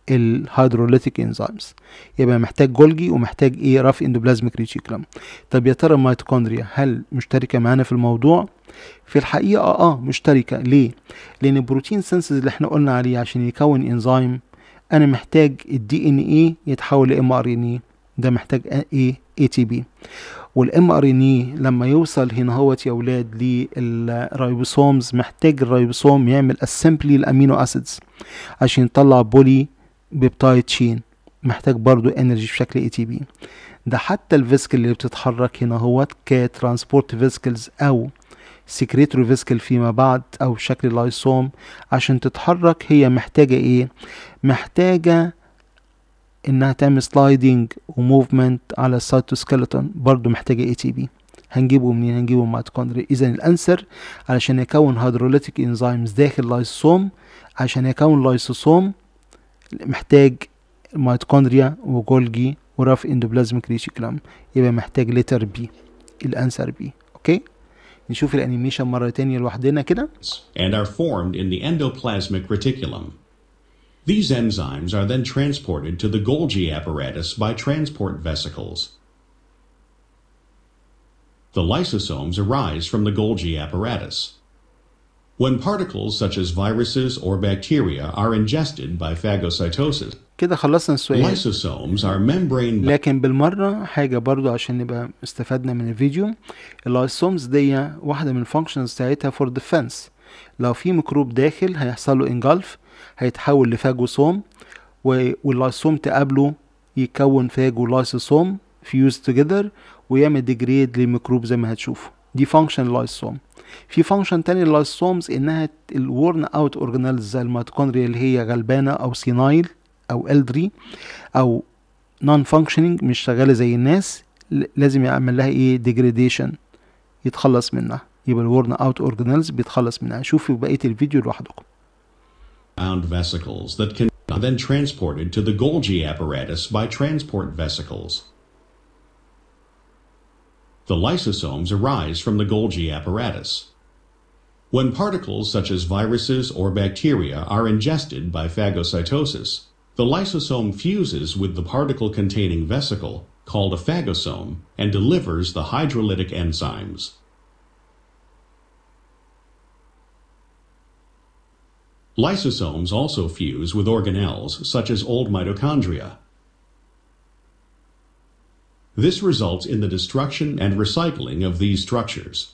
الهيدروليتيك انزيمز يبقى محتاج جولجي ومحتاج ايه راف اندوبلازميك ريتيكولم طب يا ترى الميتوكوندريا هل مشتركه معانا في الموضوع في الحقيقه اه مشتركه ليه لان البروتين سينسز اللي احنا قلنا عليه عشان يكون انزيم انا محتاج الدي ان ايه يتحول لام ار ان ايه ده محتاج ايه اي تي بي والام ار ان اي لما يوصل هنا هوت يا اولاد للرايبوسومز محتاج الرايبوسوم يعمل اسمبلي الامينو اسيدز عشان يطلع بولي بيبتايد تشين محتاج برضو انرجي بشكل اي تي بي ده حتى الفيسكل اللي بتتحرك هنا هوت كترانسبورت فيسكلز او سكريتوري فيسكل فيما بعد او شكل لايسوم عشان تتحرك هي محتاجة ايه محتاجة انها تعمل سلايدنج وموفمنت على السيتوسكeleton برضو محتاجة اي تي بي هنجيبه منين هنجيبه من الميتوكوندريا اذا الانسر علشان يكون هيدروليتيك انزيمز داخل لايسوم عشان يكون لايسوسوم محتاج ميتوكوندريا وجولجي وراف اندوبلازميك ريتيكولم يبقى محتاج لتر بي الانسر بي اوكي نشوف الانيميشن مرة تانية لوحدنا كده and are formed in the endoplasmic reticulum. These enzymes are then transported to the Golgi apparatus by transport vesicles. The lysosomes arise from the Golgi apparatus. When particles such as viruses or bacteria are ingested by phagocytosis, كده خلصنا السؤال lysosomes are membrane لكن بالمرة حاجة برضو عشان نبقى استفدنا من الفيديو اللايسومز دي واحدة من الفانكشنز بتاعتها فور ديفense لو في ميكروب داخل هيحصل له انجلف هيتحول لفاجوسوم و- واللايسوم تقابله يكون فاجو لايسوسوم فيوز توجذر ويعمل ديجريد للميكروب زي ما هتشوفوا دي فانكشن اللايسوم في فانكشن تاني لللايسومز انها الورن اوت اورجانيلز زي الميتوكوندريا اللي هي غلبانه او سينايل او الدري او نون فانكشننج مش شغاله زي الناس ل- لازم يعمل لها ايه ديجريديشن يتخلص منها يبقى الورن اوت اورجانيلز بيتخلص منها شوفوا بقيه الفيديو لوحدكم bound vesicles that can are then transported to the Golgi apparatus by transport vesicles. The lysosomes arise from the Golgi apparatus. When particles such as viruses or bacteria are ingested by phagocytosis, the lysosome fuses with the particle containing vesicle, called a phagosome, and delivers the hydrolytic enzymes. Lysosomes also fuse with organelles such as old mitochondria. This results in the destruction and recycling of these structures.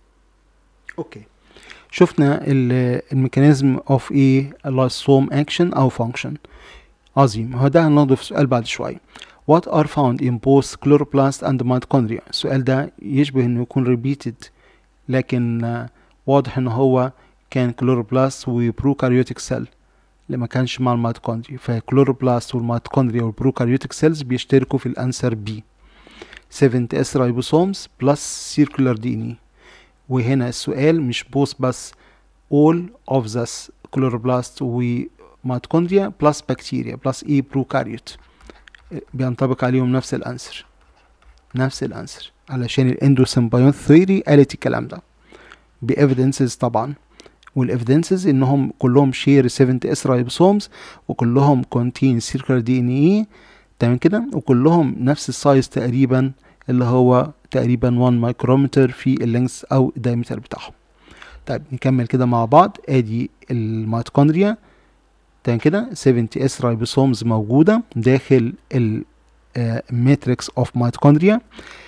اوكي شفنا ال- الميكانيزم اوف ايه اللايسوم اكشن او فانكشن عظيم هو ده هناخده في سؤال بعد شويه What are found in both chloroplast and mitochondria السؤال ده يشبه انه يكون repeated لكن آه، واضح ان هو كان كلوروبلاست وبروكاريوتيك سيل اللي ما كانش مع الميتوكوندريا فالكلوروبلاست والميتوكوندريا والبروكاريوتيك سيلز بيشتركوا في الانسر بي 7 اس رايبوسومز بلس سيركولار دي ان وهنا السؤال مش بوث بس all of this chloroplast وميتوكوندريا بلس بكتيريا بلس ايه بروكاريوت بينطبق عليهم نفس الانسر نفس الانسر علشان الاندوسيمبايون ثيوري قالت الكلام ده بإيفيدنسز طبعا والإيفيدنسز إنهم كلهم شير 7 اس رايبوسومز وكلهم كونتين سيركلر دي ان اي تمام كده وكلهم نفس السايز تقريبا اللي هو تقريبا 1 مايكرومتر في اللينكس او الدايمتر بتاعهم طيب نكمل كده مع بعض ادي الميتوكوندريا تمام كده 70 اس رايبوسومز موجوده داخل الماتريكس اوف ميتوكوندريا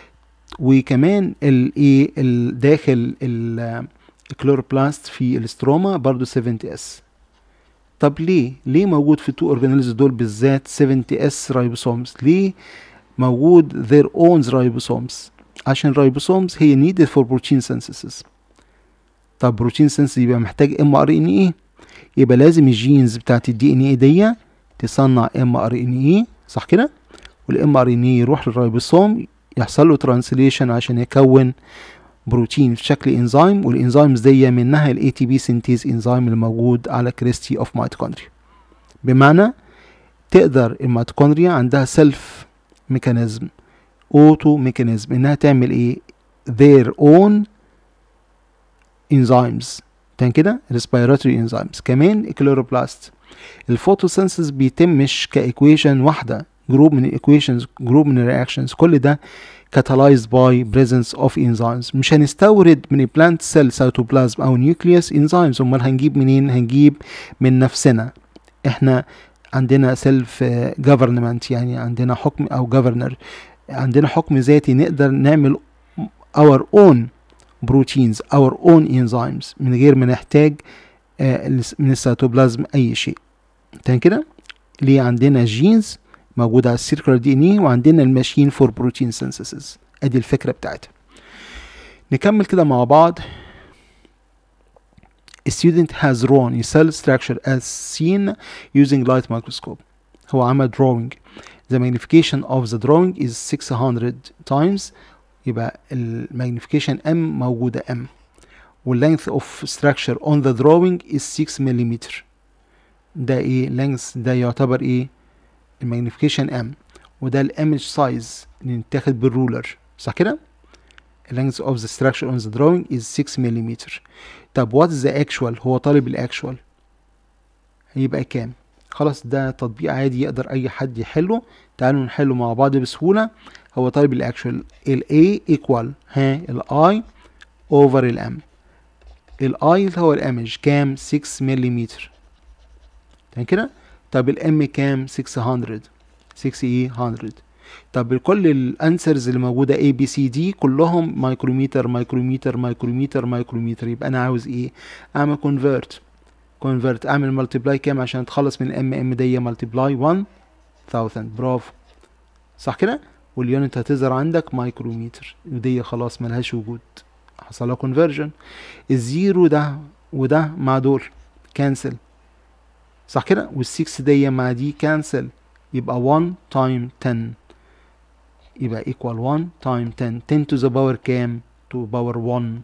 وكمان الايه داخل الكلوروبلاست في الاستروما برضو 70 اس طب ليه ليه موجود في التو اورجانيلز دول بالذات 70 اس رايبوسومز ليه موجود their own ribosomes عشان ribosomes هي needed for protein synthesis طب بروتين سينثيسيس يبقى محتاج ام ار ان اي يبقى لازم الجينز بتاعت الدي ان اي دي تصنع ام ار ان اي صح كده والام ار ان اي يروح للرايبوسوم يحصل له ترانسليشن عشان يكون بروتين في شكل انزيم والانزيمز دي منها الاي تي بي سينتيز انزيم اللي موجود على كريستي اوف ميتوكوندريا بمعنى تقدر الميتوكوندريا عندها سيلف ميكانيزم اوتو ميكانيزم انها تعمل ايه their own enzymes تاني كده respiratory enzymes كمان الكلوروبلاست الفوتوسينثيز بيتمش كايكويشن واحده جروب من الايكويشنز جروب من الرياكشنز كل ده catalyzed by presence of enzymes مش هنستورد من البلانت سيل سيتوبلازم او نيوكليوس enzymes امال هنجيب منين هنجيب من نفسنا احنا عندنا سيلف جفرنمنت يعني عندنا حكم او جفرنر عندنا حكم ذاتي نقدر نعمل our own proteins our own enzymes من غير ما نحتاج من السيتوبلازم اي شيء تاني كده ليه عندنا جينز موجودة على السيركلر دي ان اي وعندنا الماشين فور بروتين سينثيسيس ادي الفكرة بتاعتها نكمل كده مع بعض A student has drawn a cell structure as seen using light microscope هو عمل drawing the magnification of the drawing is 600 times يبقى المagnification M موجودة M والlength of structure on the drawing is 6 ملم ده ايه length ده يعتبر ايه المagnification M وده الامج سايز اللي نتاخد بالرولر صح كده length of the structure on the drawing is 6 ملم طب what is the actual هو طالب الاكشوال هيبقى كام خلاص ده تطبيق عادي يقدر اي حد يحله تعالوا نحله مع بعض بسهولة هو طالب الاكشوال ال A equal ها ال I over ال M ال I اللي هو الامج كام 6 ملم تمام كده طب الام كام 600 6 ايه 100 طب كل الانسرز اللي موجوده A B C D كلهم مايكروميتر مايكروميتر مايكروميتر مايكروميتر يبقى انا عاوز ايه اعمل كونفرت كونفرت اعمل ملتبلاي كام عشان اتخلص من الام ام دي ملتبلاي 1000 برافو صح كده واليونت هتظهر عندك مايكروميتر ودي خلاص ملهاش وجود حصل لها كونفرجن الزيرو ده وده مع دول كانسل صح كده وال6 دي مع دي كانسل يبقى 1 تايم 10 يبقى equal 1 تايم 10 10 to the power كام to power 1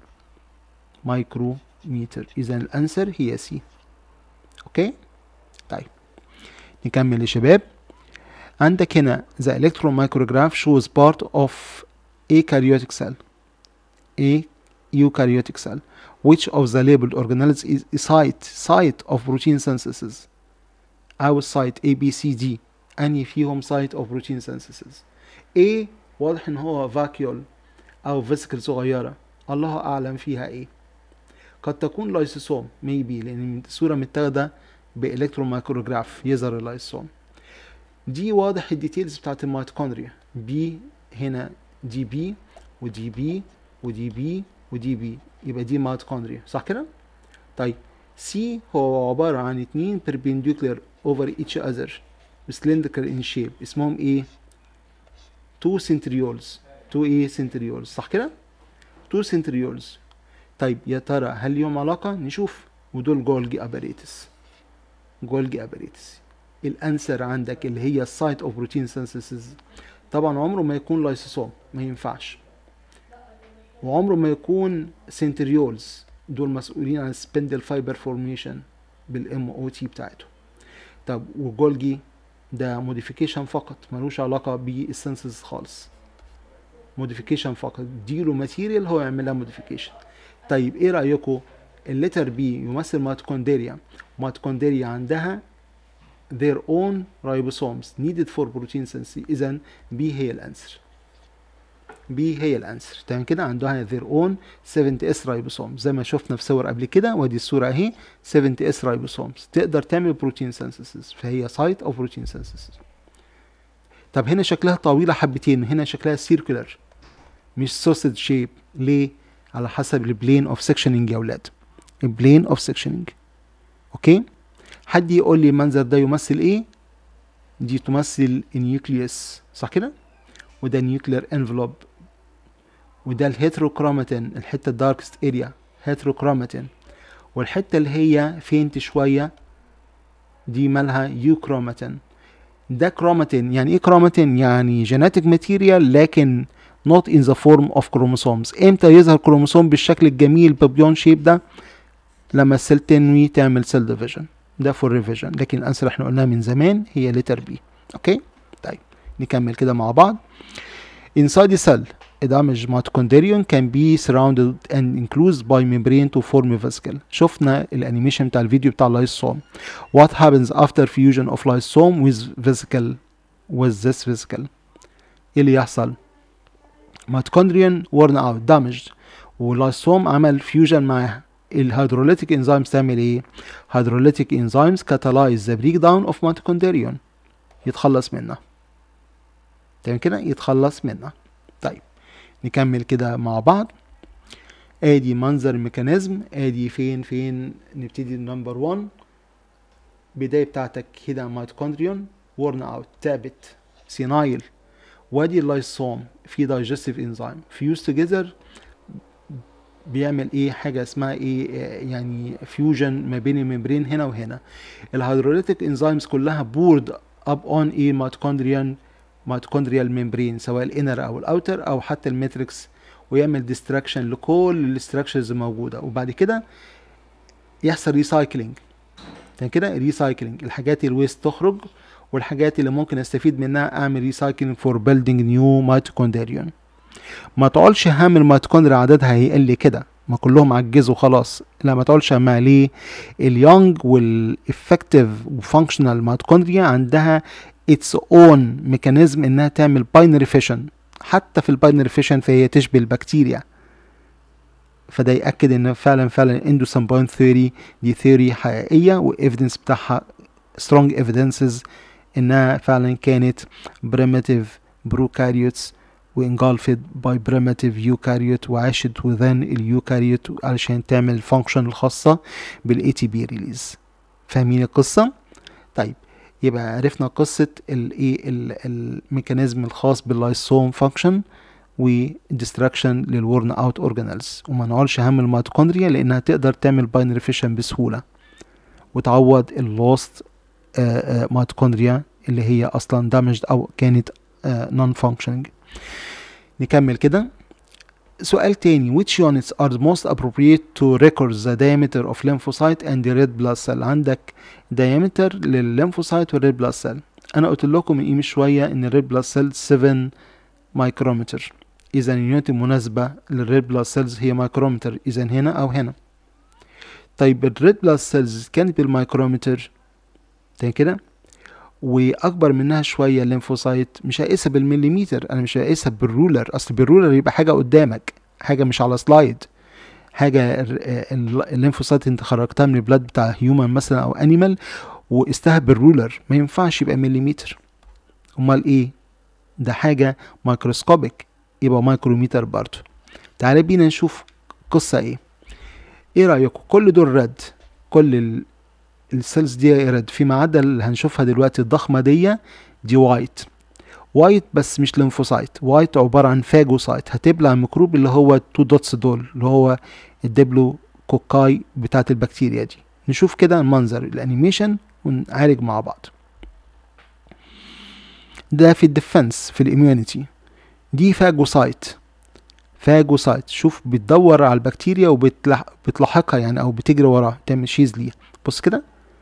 مايكرومتر اذا الانسر هي سي اوكي طيب نكمل يا شباب عندك هنا the electron micrograph shows part of eukaryotic cell a eukaryotic cell which of the labeled organelles is a site site of protein synthesis أو site A B C D أنهي فيهم site of protein synthesis A واضح إن هو فاكيول أو فيسكل صغيرة الله أعلم فيها إيه قد تكون لايسوسوم maybe لأن الصورة متاخدة بإلكترون مايكروجراف يظهر اللايسوم دي واضح الديتيلز بتاعت الميتوكوندريا بي هنا دي بي ودي بي ودي بي ودي بي يبقى دي ميتوكوندريا صح كده؟ طيب سي هو عبارة عن اتنين perpendicular over each other cylindrical in shape اسمهم ايه؟ two centrioles two ايه centrioles صح كده؟ two centrioles طيب يا ترى هل ليهم علاقة؟ نشوف ودول جولجي اباريتس جولجي اباريتس الانسر عندك اللي هي السايت اوف بروتين سينثيسيس طبعا عمره ما يكون لايسوسوم ما ينفعش وعمره ما يكون سنتريولز دول مسؤولين عن سبندل فايبر فورميشن بالام او تي بتاعته طب وجولجي ده موديفيكيشن فقط ملوش علاقه بالسنسز خالص موديفيكيشن فقط ديله ماتيريال هو يعملها موديفيكيشن طيب ايه رايكم الليتر بي يمثل ميتوكوندريا ميتوكوندريا عندها their own ribosomes needed for protein synthesis اذا بي هي الانسر بي هي الانسر تمام كده عندها their own 70 اس رايبوسوم زي ما شفنا في صور قبل كده ودي الصوره اهي 70 اس رايبوسومز تقدر تعمل بروتين سينثيسيس فهي سايت اوف بروتين سينثيسيس طب هنا شكلها طويله حبتين هنا شكلها سيركولر مش سوسيد شيب ليه على حسب البلين اوف سكشننج يا اولاد البلين اوف سكشننج اوكي حد يقول لي المنظر ده يمثل ايه دي تمثل النيوكليوس صح كده وده نيوكلير انفلوب وده الهيتروكروماتين الحته الداركست اريا هيتروكروماتين والحته اللي هي فينت شويه دي مالها يوكروماتين ده كروماتين يعني ايه كروماتين يعني جيناتيك ماتيريال لكن not in the form of chromosomes امتى يظهر كروموسوم بالشكل الجميل بابيون شيب ده لما السيل تنوي تعمل سيل ديفيجن ده فور ريفيجن لكن الانسر احنا قلناها من زمان هي لتر بي اوكي طيب نكمل كده مع بعض inside the cell a damaged mitochondrion can be surrounded and enclosed by membrane to form a vesicle شفنا الانيميشن بتاع الفيديو بتاع اللايسوم what happens after fusion of lysosome with vesicle with this vesicle ايه اللي يحصل mitochondrion worn out damaged واللايسوم عمل فيوجن معاها الهيدروليتيك انزيمز تعمل ايه هيدروليتيك انزيمز catalyze the breakdown of mitochondrion يتخلص منها تمام كده يتخلص منها طيب نكمل كده مع بعض ادي منظر الميكانيزم ادي فين فين نبتدي نمبر 1 بداية بتاعتك كده ميتوكوندريون ورن اوت تعبت سينايل وادي اللايسوم في دايجستيف انزيم فيوز توجذر بيعمل ايه حاجه اسمها ايه يعني فيوجن ما بين الممبرين هنا وهنا الهيدروليتيك انزيمز كلها بورد اب اون ايه ميتوكوندريان ميتوكوندريال ممبرين سواء الانر او الاوتر او حتى الماتريكس ويعمل ديستراكشن لكل الاستراكشرز الموجوده وبعد كده يحصل ريسايكلينج يعني كده ريسايكلينج الحاجات الويست تخرج والحاجات اللي ممكن استفيد منها اعمل ريسايكلينج فور بيلدينج نيو ميتوكوندريون ما تقولش هم الميتوكوندريا عددها هيقل كده ما كلهم عجزوا خلاص لا ما تقولش هم ليه اليونج والافكتيف وفانكشنال ميتوكوندريا عندها اتس اون ميكانيزم انها تعمل باينري فيشن حتى في الباينري فيشن فهي تشبه البكتيريا فده يأكد ان فعلا فعلا اندوسن بوينت ثيوري دي ثيوري حقيقية وايفيدنس بتاعها strong evidences انها فعلا كانت primitive prokaryotes وانجلفد باي بريماتيف يوكاريوت وعاشت وذن اليوكاريوت علشان تعمل الفانكشن الخاصة بالاي تي بي ريليز فاهمين القصة؟ طيب يبقى عرفنا قصة الايه الميكانيزم الخاص باللايسوم فانكشن وديستراكشن للورن اوت اورجانيلز وما نقولش هم الميتوكوندريا لانها تقدر تعمل باينري فيشن بسهولة وتعوض اللوست ميتوكوندريا اللي هي اصلا دامجد او كانت نون فانكشنج نكمل كده سؤال تاني which units are most appropriate to record the diameter of lymphocyte and the red blood cell عندك diameter للليمفوسايت والريد blood cell انا قلت لكم من قيمة شوية ان الريد blood cell 7 مايكرومتر اذا اليونت المناسبة للريد blood cells هي مايكرومتر اذا هنا او هنا طيب الريد blood cells كانت بالمايكرومتر تاني كده واكبر منها شويه الليمفوسايت مش هقيسها بالمليمتر انا مش هقيسها بالرولر اصل بالرولر يبقى حاجه قدامك حاجه مش على سلايد حاجه الليمفوسايت انت خرجتها من البلاد بتاع هيومن مثلا او انيمال وقستها بالرولر ما ينفعش يبقى مليمتر امال ايه ده حاجه مايكروسكوبيك يبقى مايكروميتر برضه تعالى بينا نشوف قصه ايه ايه رايكم كل دول رد كل ال السيلز دي ريد فيما عدا اللي هنشوفها دلوقتي الضخمه دي دي وايت وايت بس مش ليمفوسايت وايت عباره عن فاجوسايت هتبلع الميكروب اللي هو تو دوتس دول اللي هو الدبلو كوكاي بتاعت البكتيريا دي نشوف كده المنظر الانيميشن ونعالج مع بعض ده في الديفنس في الاميونيتي دي فاجوسايت فاجوسايت شوف بتدور على البكتيريا وبتلاحقها يعني او بتجري وراها تعمل شيز ليها بص كده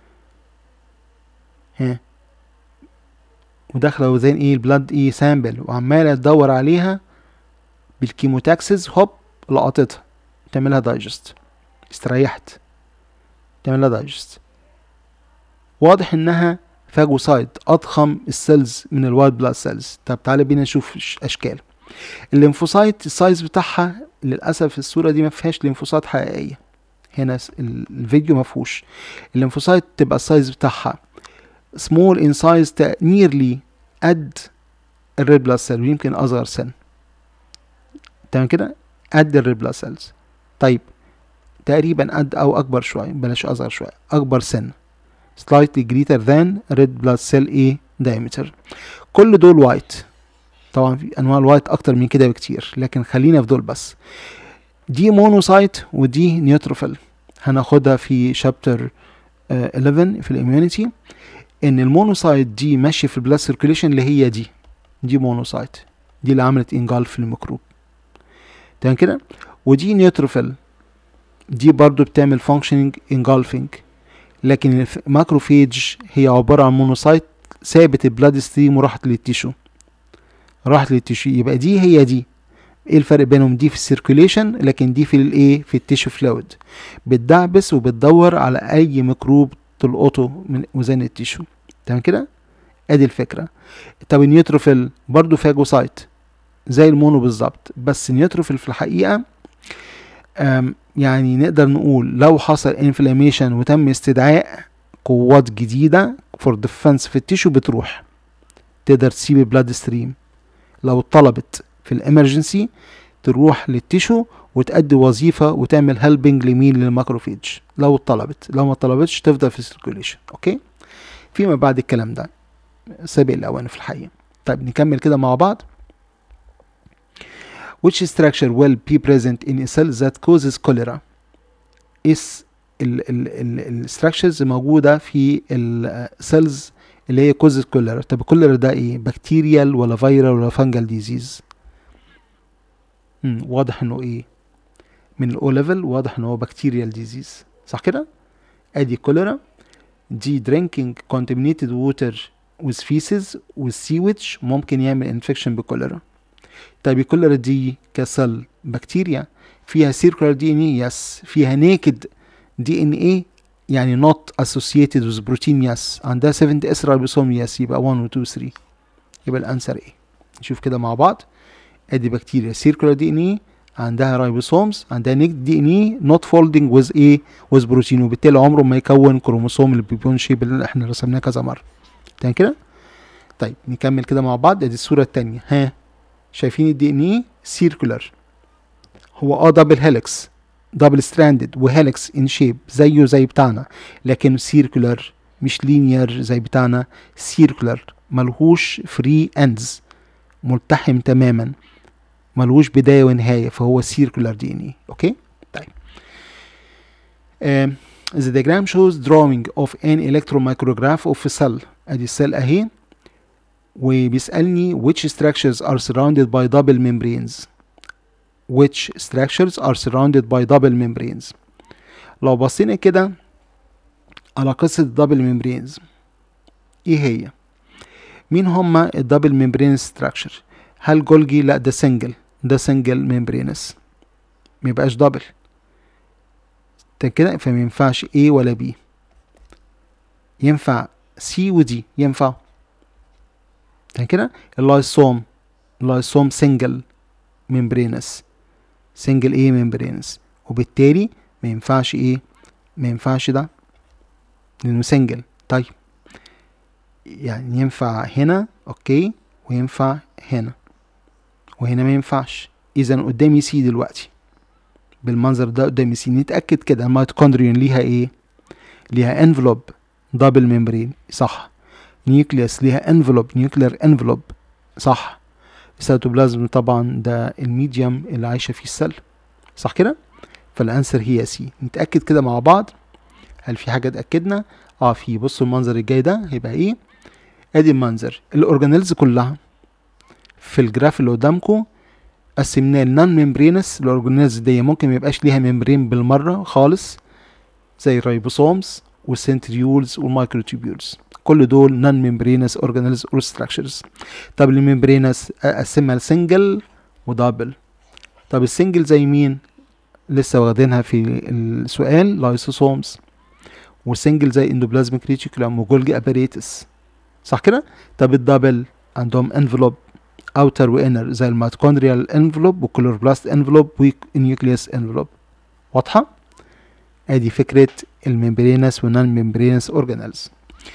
ها وداخله وزين ايه البلاد ايه سامبل وعماله تدور عليها بالكيموتاكسز هوب لقطتها تعملها دايجست استريحت تعملها دايجست واضح انها فاجوسايت اضخم السيلز من الوايت بلاد سيلز طب تعالى بينا نشوف اشكال الليمفوسايت السايز بتاعها للاسف الصوره دي ما فيهاش ليمفوسايت حقيقيه هنا الفيديو ما فيهوش الليمفوسايت تبقى السايز بتاعها small in size nearly قد الريد بلاد سيل ويمكن اصغر سن تمام كده قد الريد بلاد سيلز طيب تقريبا قد او اكبر شويه بلاش اصغر شويه اكبر سن slightly greater than red blood cell A diameter كل دول وايت طبعا في انواع الوايت اكتر من كده بكتير لكن خلينا في دول بس دي مونوسايت ودي نيوتروفيل هناخدها في شابتر 11 في الاميونيتي ان المونوسايت دي ماشيه في البلاد سيركيليشن اللي هي دي دي مونوسايت دي اللي عملت انجلف للميكروب تمام كده ودي نيوتروفيل دي برضو بتعمل فانكشننج انجلفنج لكن الماكروفيج هي عباره عن مونوسايت سابت البلاد ستريم وراحت للتيشو راحت للتيشو يبقى دي هي دي ايه الفرق بينهم دي في السيركوليشن لكن دي في الايه في التيشو فلويد بتدعبس وبتدور على اي ميكروب تلقطه من وزن التيشو تمام كده ادي الفكره طب النيوتروفيل برضو فاجوسايت زي المونو بالظبط بس النيوتروفيل في الحقيقه يعني نقدر نقول لو حصل انفلاميشن وتم استدعاء قوات جديده فور ديفنس في التيشو بتروح تقدر تسيب البلاد ستريم لو طلبت في الامرجنسي تروح للتيشو وتأدي وظيفة وتعمل هيلبنج لمين للماكروفيج لو طلبت لو ما طلبتش تفضل في السيركوليشن اوكي فيما بعد الكلام ده سابق الاوان في الحقيقة طيب نكمل كده مع بعض which structure will be present in a cell that causes cholera is الستراكشرز موجودة في السيلز اللي هي كوزة كوليرا طب الكوليرا ده ايه بكتيريال ولا فيرال ولا فانجل ديزيز واضح انه ايه من الاو ليفل واضح انه هو بكتيريال ديزيز صح كده ادي كوليرا دي drinking contaminated water with feces with sewage ممكن يعمل انفكشن بكوليرا طيب الكوليرا دي كسل بكتيريا فيها سيركولار دي ان اي يس فيها نيكد دي ان اي يعني not associated with protein yes عندها 70 اس ريبوسوم يس يبقى 1 و 2 3 يبقى الانسر ايه نشوف كده مع بعض ادي بكتيريا سيركولار دي ان اي عندها رايبوسومز عندها نيكد دي ان اي نوت فولدنج ويز ايه ويز بروتين وبالتالي عمره ما يكون كروموسوم البيبيون شيب اللي احنا رسمناه كذا مره تمام كده طيب نكمل كده مع بعض ادي الصوره الثانيه ها شايفين الدي ان اي سيركولار هو اه دبل هيلكس دبل ستراندد وهيلكس ان شيب زيه زي بتاعنا لكن سيركولار مش لينير زي بتاعنا سيركولار ملهوش فري اندز ملتحم تماما ملهوش بداية ونهاية فهو سيركولار دي ان اي اوكي طيب um, the diagram shows drawing of an electromicrograph of a cell ادي السيل اهي وبيسألني which structures are surrounded by double membranes which structures are surrounded by double membranes لو بصينا كده على قصة الدبل membranes ايه هي مين هما الدبل membrane structure هل جولجي لا ده سنجل ده سنجل membranous ميبقاش دبل كده فمينفعش A ولا B ينفع C و D ينفع كده اللايسوم اللايسوم سنجل membranous سنجل ايه ممبرينس وبالتالي ما ينفعش ايه ما ينفعش ده لانه سنجل طيب يعني ينفع هنا اوكي وينفع هنا وهنا ما ينفعش اذا قدامي سي دلوقتي بالمنظر ده قدامي سي نتاكد كده الميتوكوندريون ليها ايه ليها انفلوب دبل ممبرين صح نيوكليوس ليها انفلوب نيوكلير انفلوب صح السيتوبلازم طبعا ده الميديوم اللي عايشه فيه السل صح كده فالانسر هي سي نتاكد كده مع بعض هل في حاجه اتاكدنا اه في بصوا المنظر الجاي ده هيبقى ايه ادي المنظر الاورجانيلز كلها في الجراف اللي قدامكم قسمناه النون ميمبرينس الاورجانيلز دي ممكن ميبقاش ليها ميمبرين بالمره خالص زي الريبوسومز والسنتريولز والمايكروتوبيولز كل دول نون ميمبرينس اورجانيلز اور ستراكشرز طب الميمبرينس اقسمها لسنجل ودبل طب السنجل زي مين لسه واخدينها في السؤال لايسوسومز والسنجل زي اندوبلازميك ريتيكولم وجولجي اباريتس صح كده طب الدبل عندهم انفلوب اوتر وانر زي الميتوكوندريال انفلوب والكلوروبلاست انفلوب والنيوكليوس انفلوب واضحه ادي فكره الممبرينس والنون ممبرينس اورجانيلز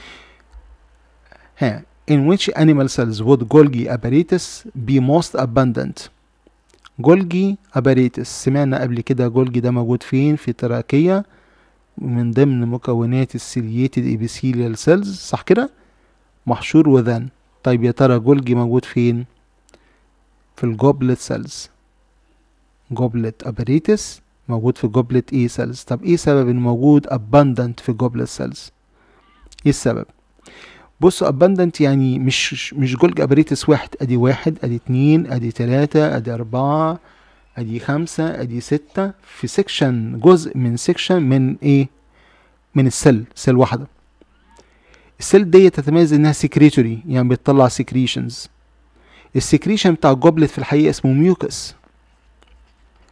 ها in which animal cells would Golgi apparatus be most abundant جولجي اباريتس سمعنا قبل كده جولجي ده موجود فين في التراكية من ضمن مكونات السيلياتد ابيثيليال سيلز صح كده محشور وذن طيب يا ترى جولجي موجود فين في الجوبلت سيلز جوبلت اباريتس موجود في جوبلت اي سيلز طب ايه سبب انه موجود abundant في جوبلت سيلز ايه السبب بصوا abundant يعني مش مش جولج ابريتس واحد ادي واحد ادي اتنين ادي تلاتة ادي اربعة ادي خمسة ادي ستة في سيكشن جزء من سيكشن من ايه من السيل سيل واحدة السيل دي تتميز انها سكريتوري يعني بتطلع سكريشنز السكريشن بتاع الجوبلت في الحقيقة اسمه ميوكس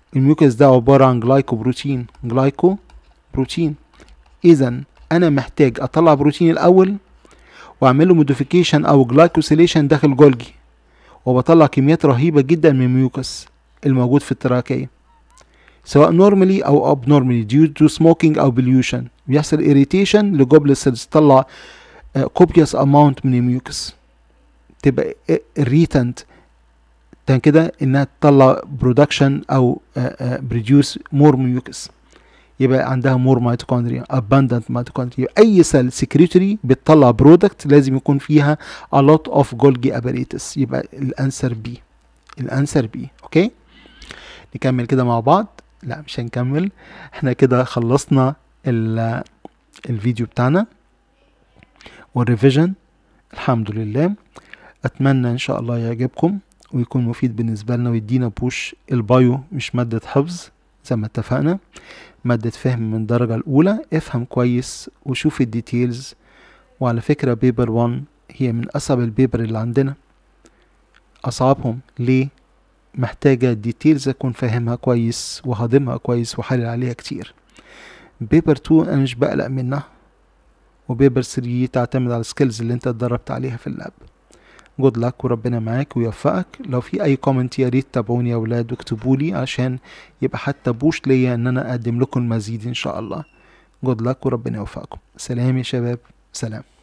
الميوكس ده عبارة عن جلايكو بروتين جلايكو بروتين اذا انا محتاج اطلع بروتين الاول واعمل له موديفيكيشن او جلايكوسيليشن داخل جولجي وبطلع كميات رهيبة جدا من الميوكس الموجود في التراكية سواء نورمالي او abnormally due to smoking او pollution بيحصل irritation لجوبل سيلز تطلع copious amount من الميوكس تبقى irritant تاني كده انها تطلع production او uh, uh, produce more mucus يبقى عندها more mitochondria abundant mitochondria يبقى اي سيل secretory بتطلع برودكت لازم يكون فيها a lot of Golgi apparatus يبقى الانسر بي الانسر بي اوكي نكمل كده مع بعض لا مش هنكمل احنا كده خلصنا ال- الفيديو بتاعنا والريفيجن الحمد لله اتمنى ان شاء الله يعجبكم ويكون مفيد بالنسبه لنا ويدينا بوش البايو مش ماده حفظ زي ما اتفقنا مادة فهم من الدرجة الأولى افهم كويس وشوف الديتيلز وعلى فكرة بيبر 1 هي من أصعب البيبر اللي عندنا أصعبهم ليه؟ محتاجة ديتيلز أكون فاهمها كويس وهضمها كويس وحلل عليها كتير بيبر 2 أنا مش بقلق منها وبيبر 3 تعتمد على السكيلز اللي انت اتدربت عليها في اللاب جود لك وربنا معاك ويوفقك لو في اي كومنت يا ريت تابعوني يا اولاد واكتبوا لي عشان يبقى حتى بوش ليا ان انا اقدم لكم المزيد ان شاء الله جود لك وربنا يوفقكم سلام يا شباب سلام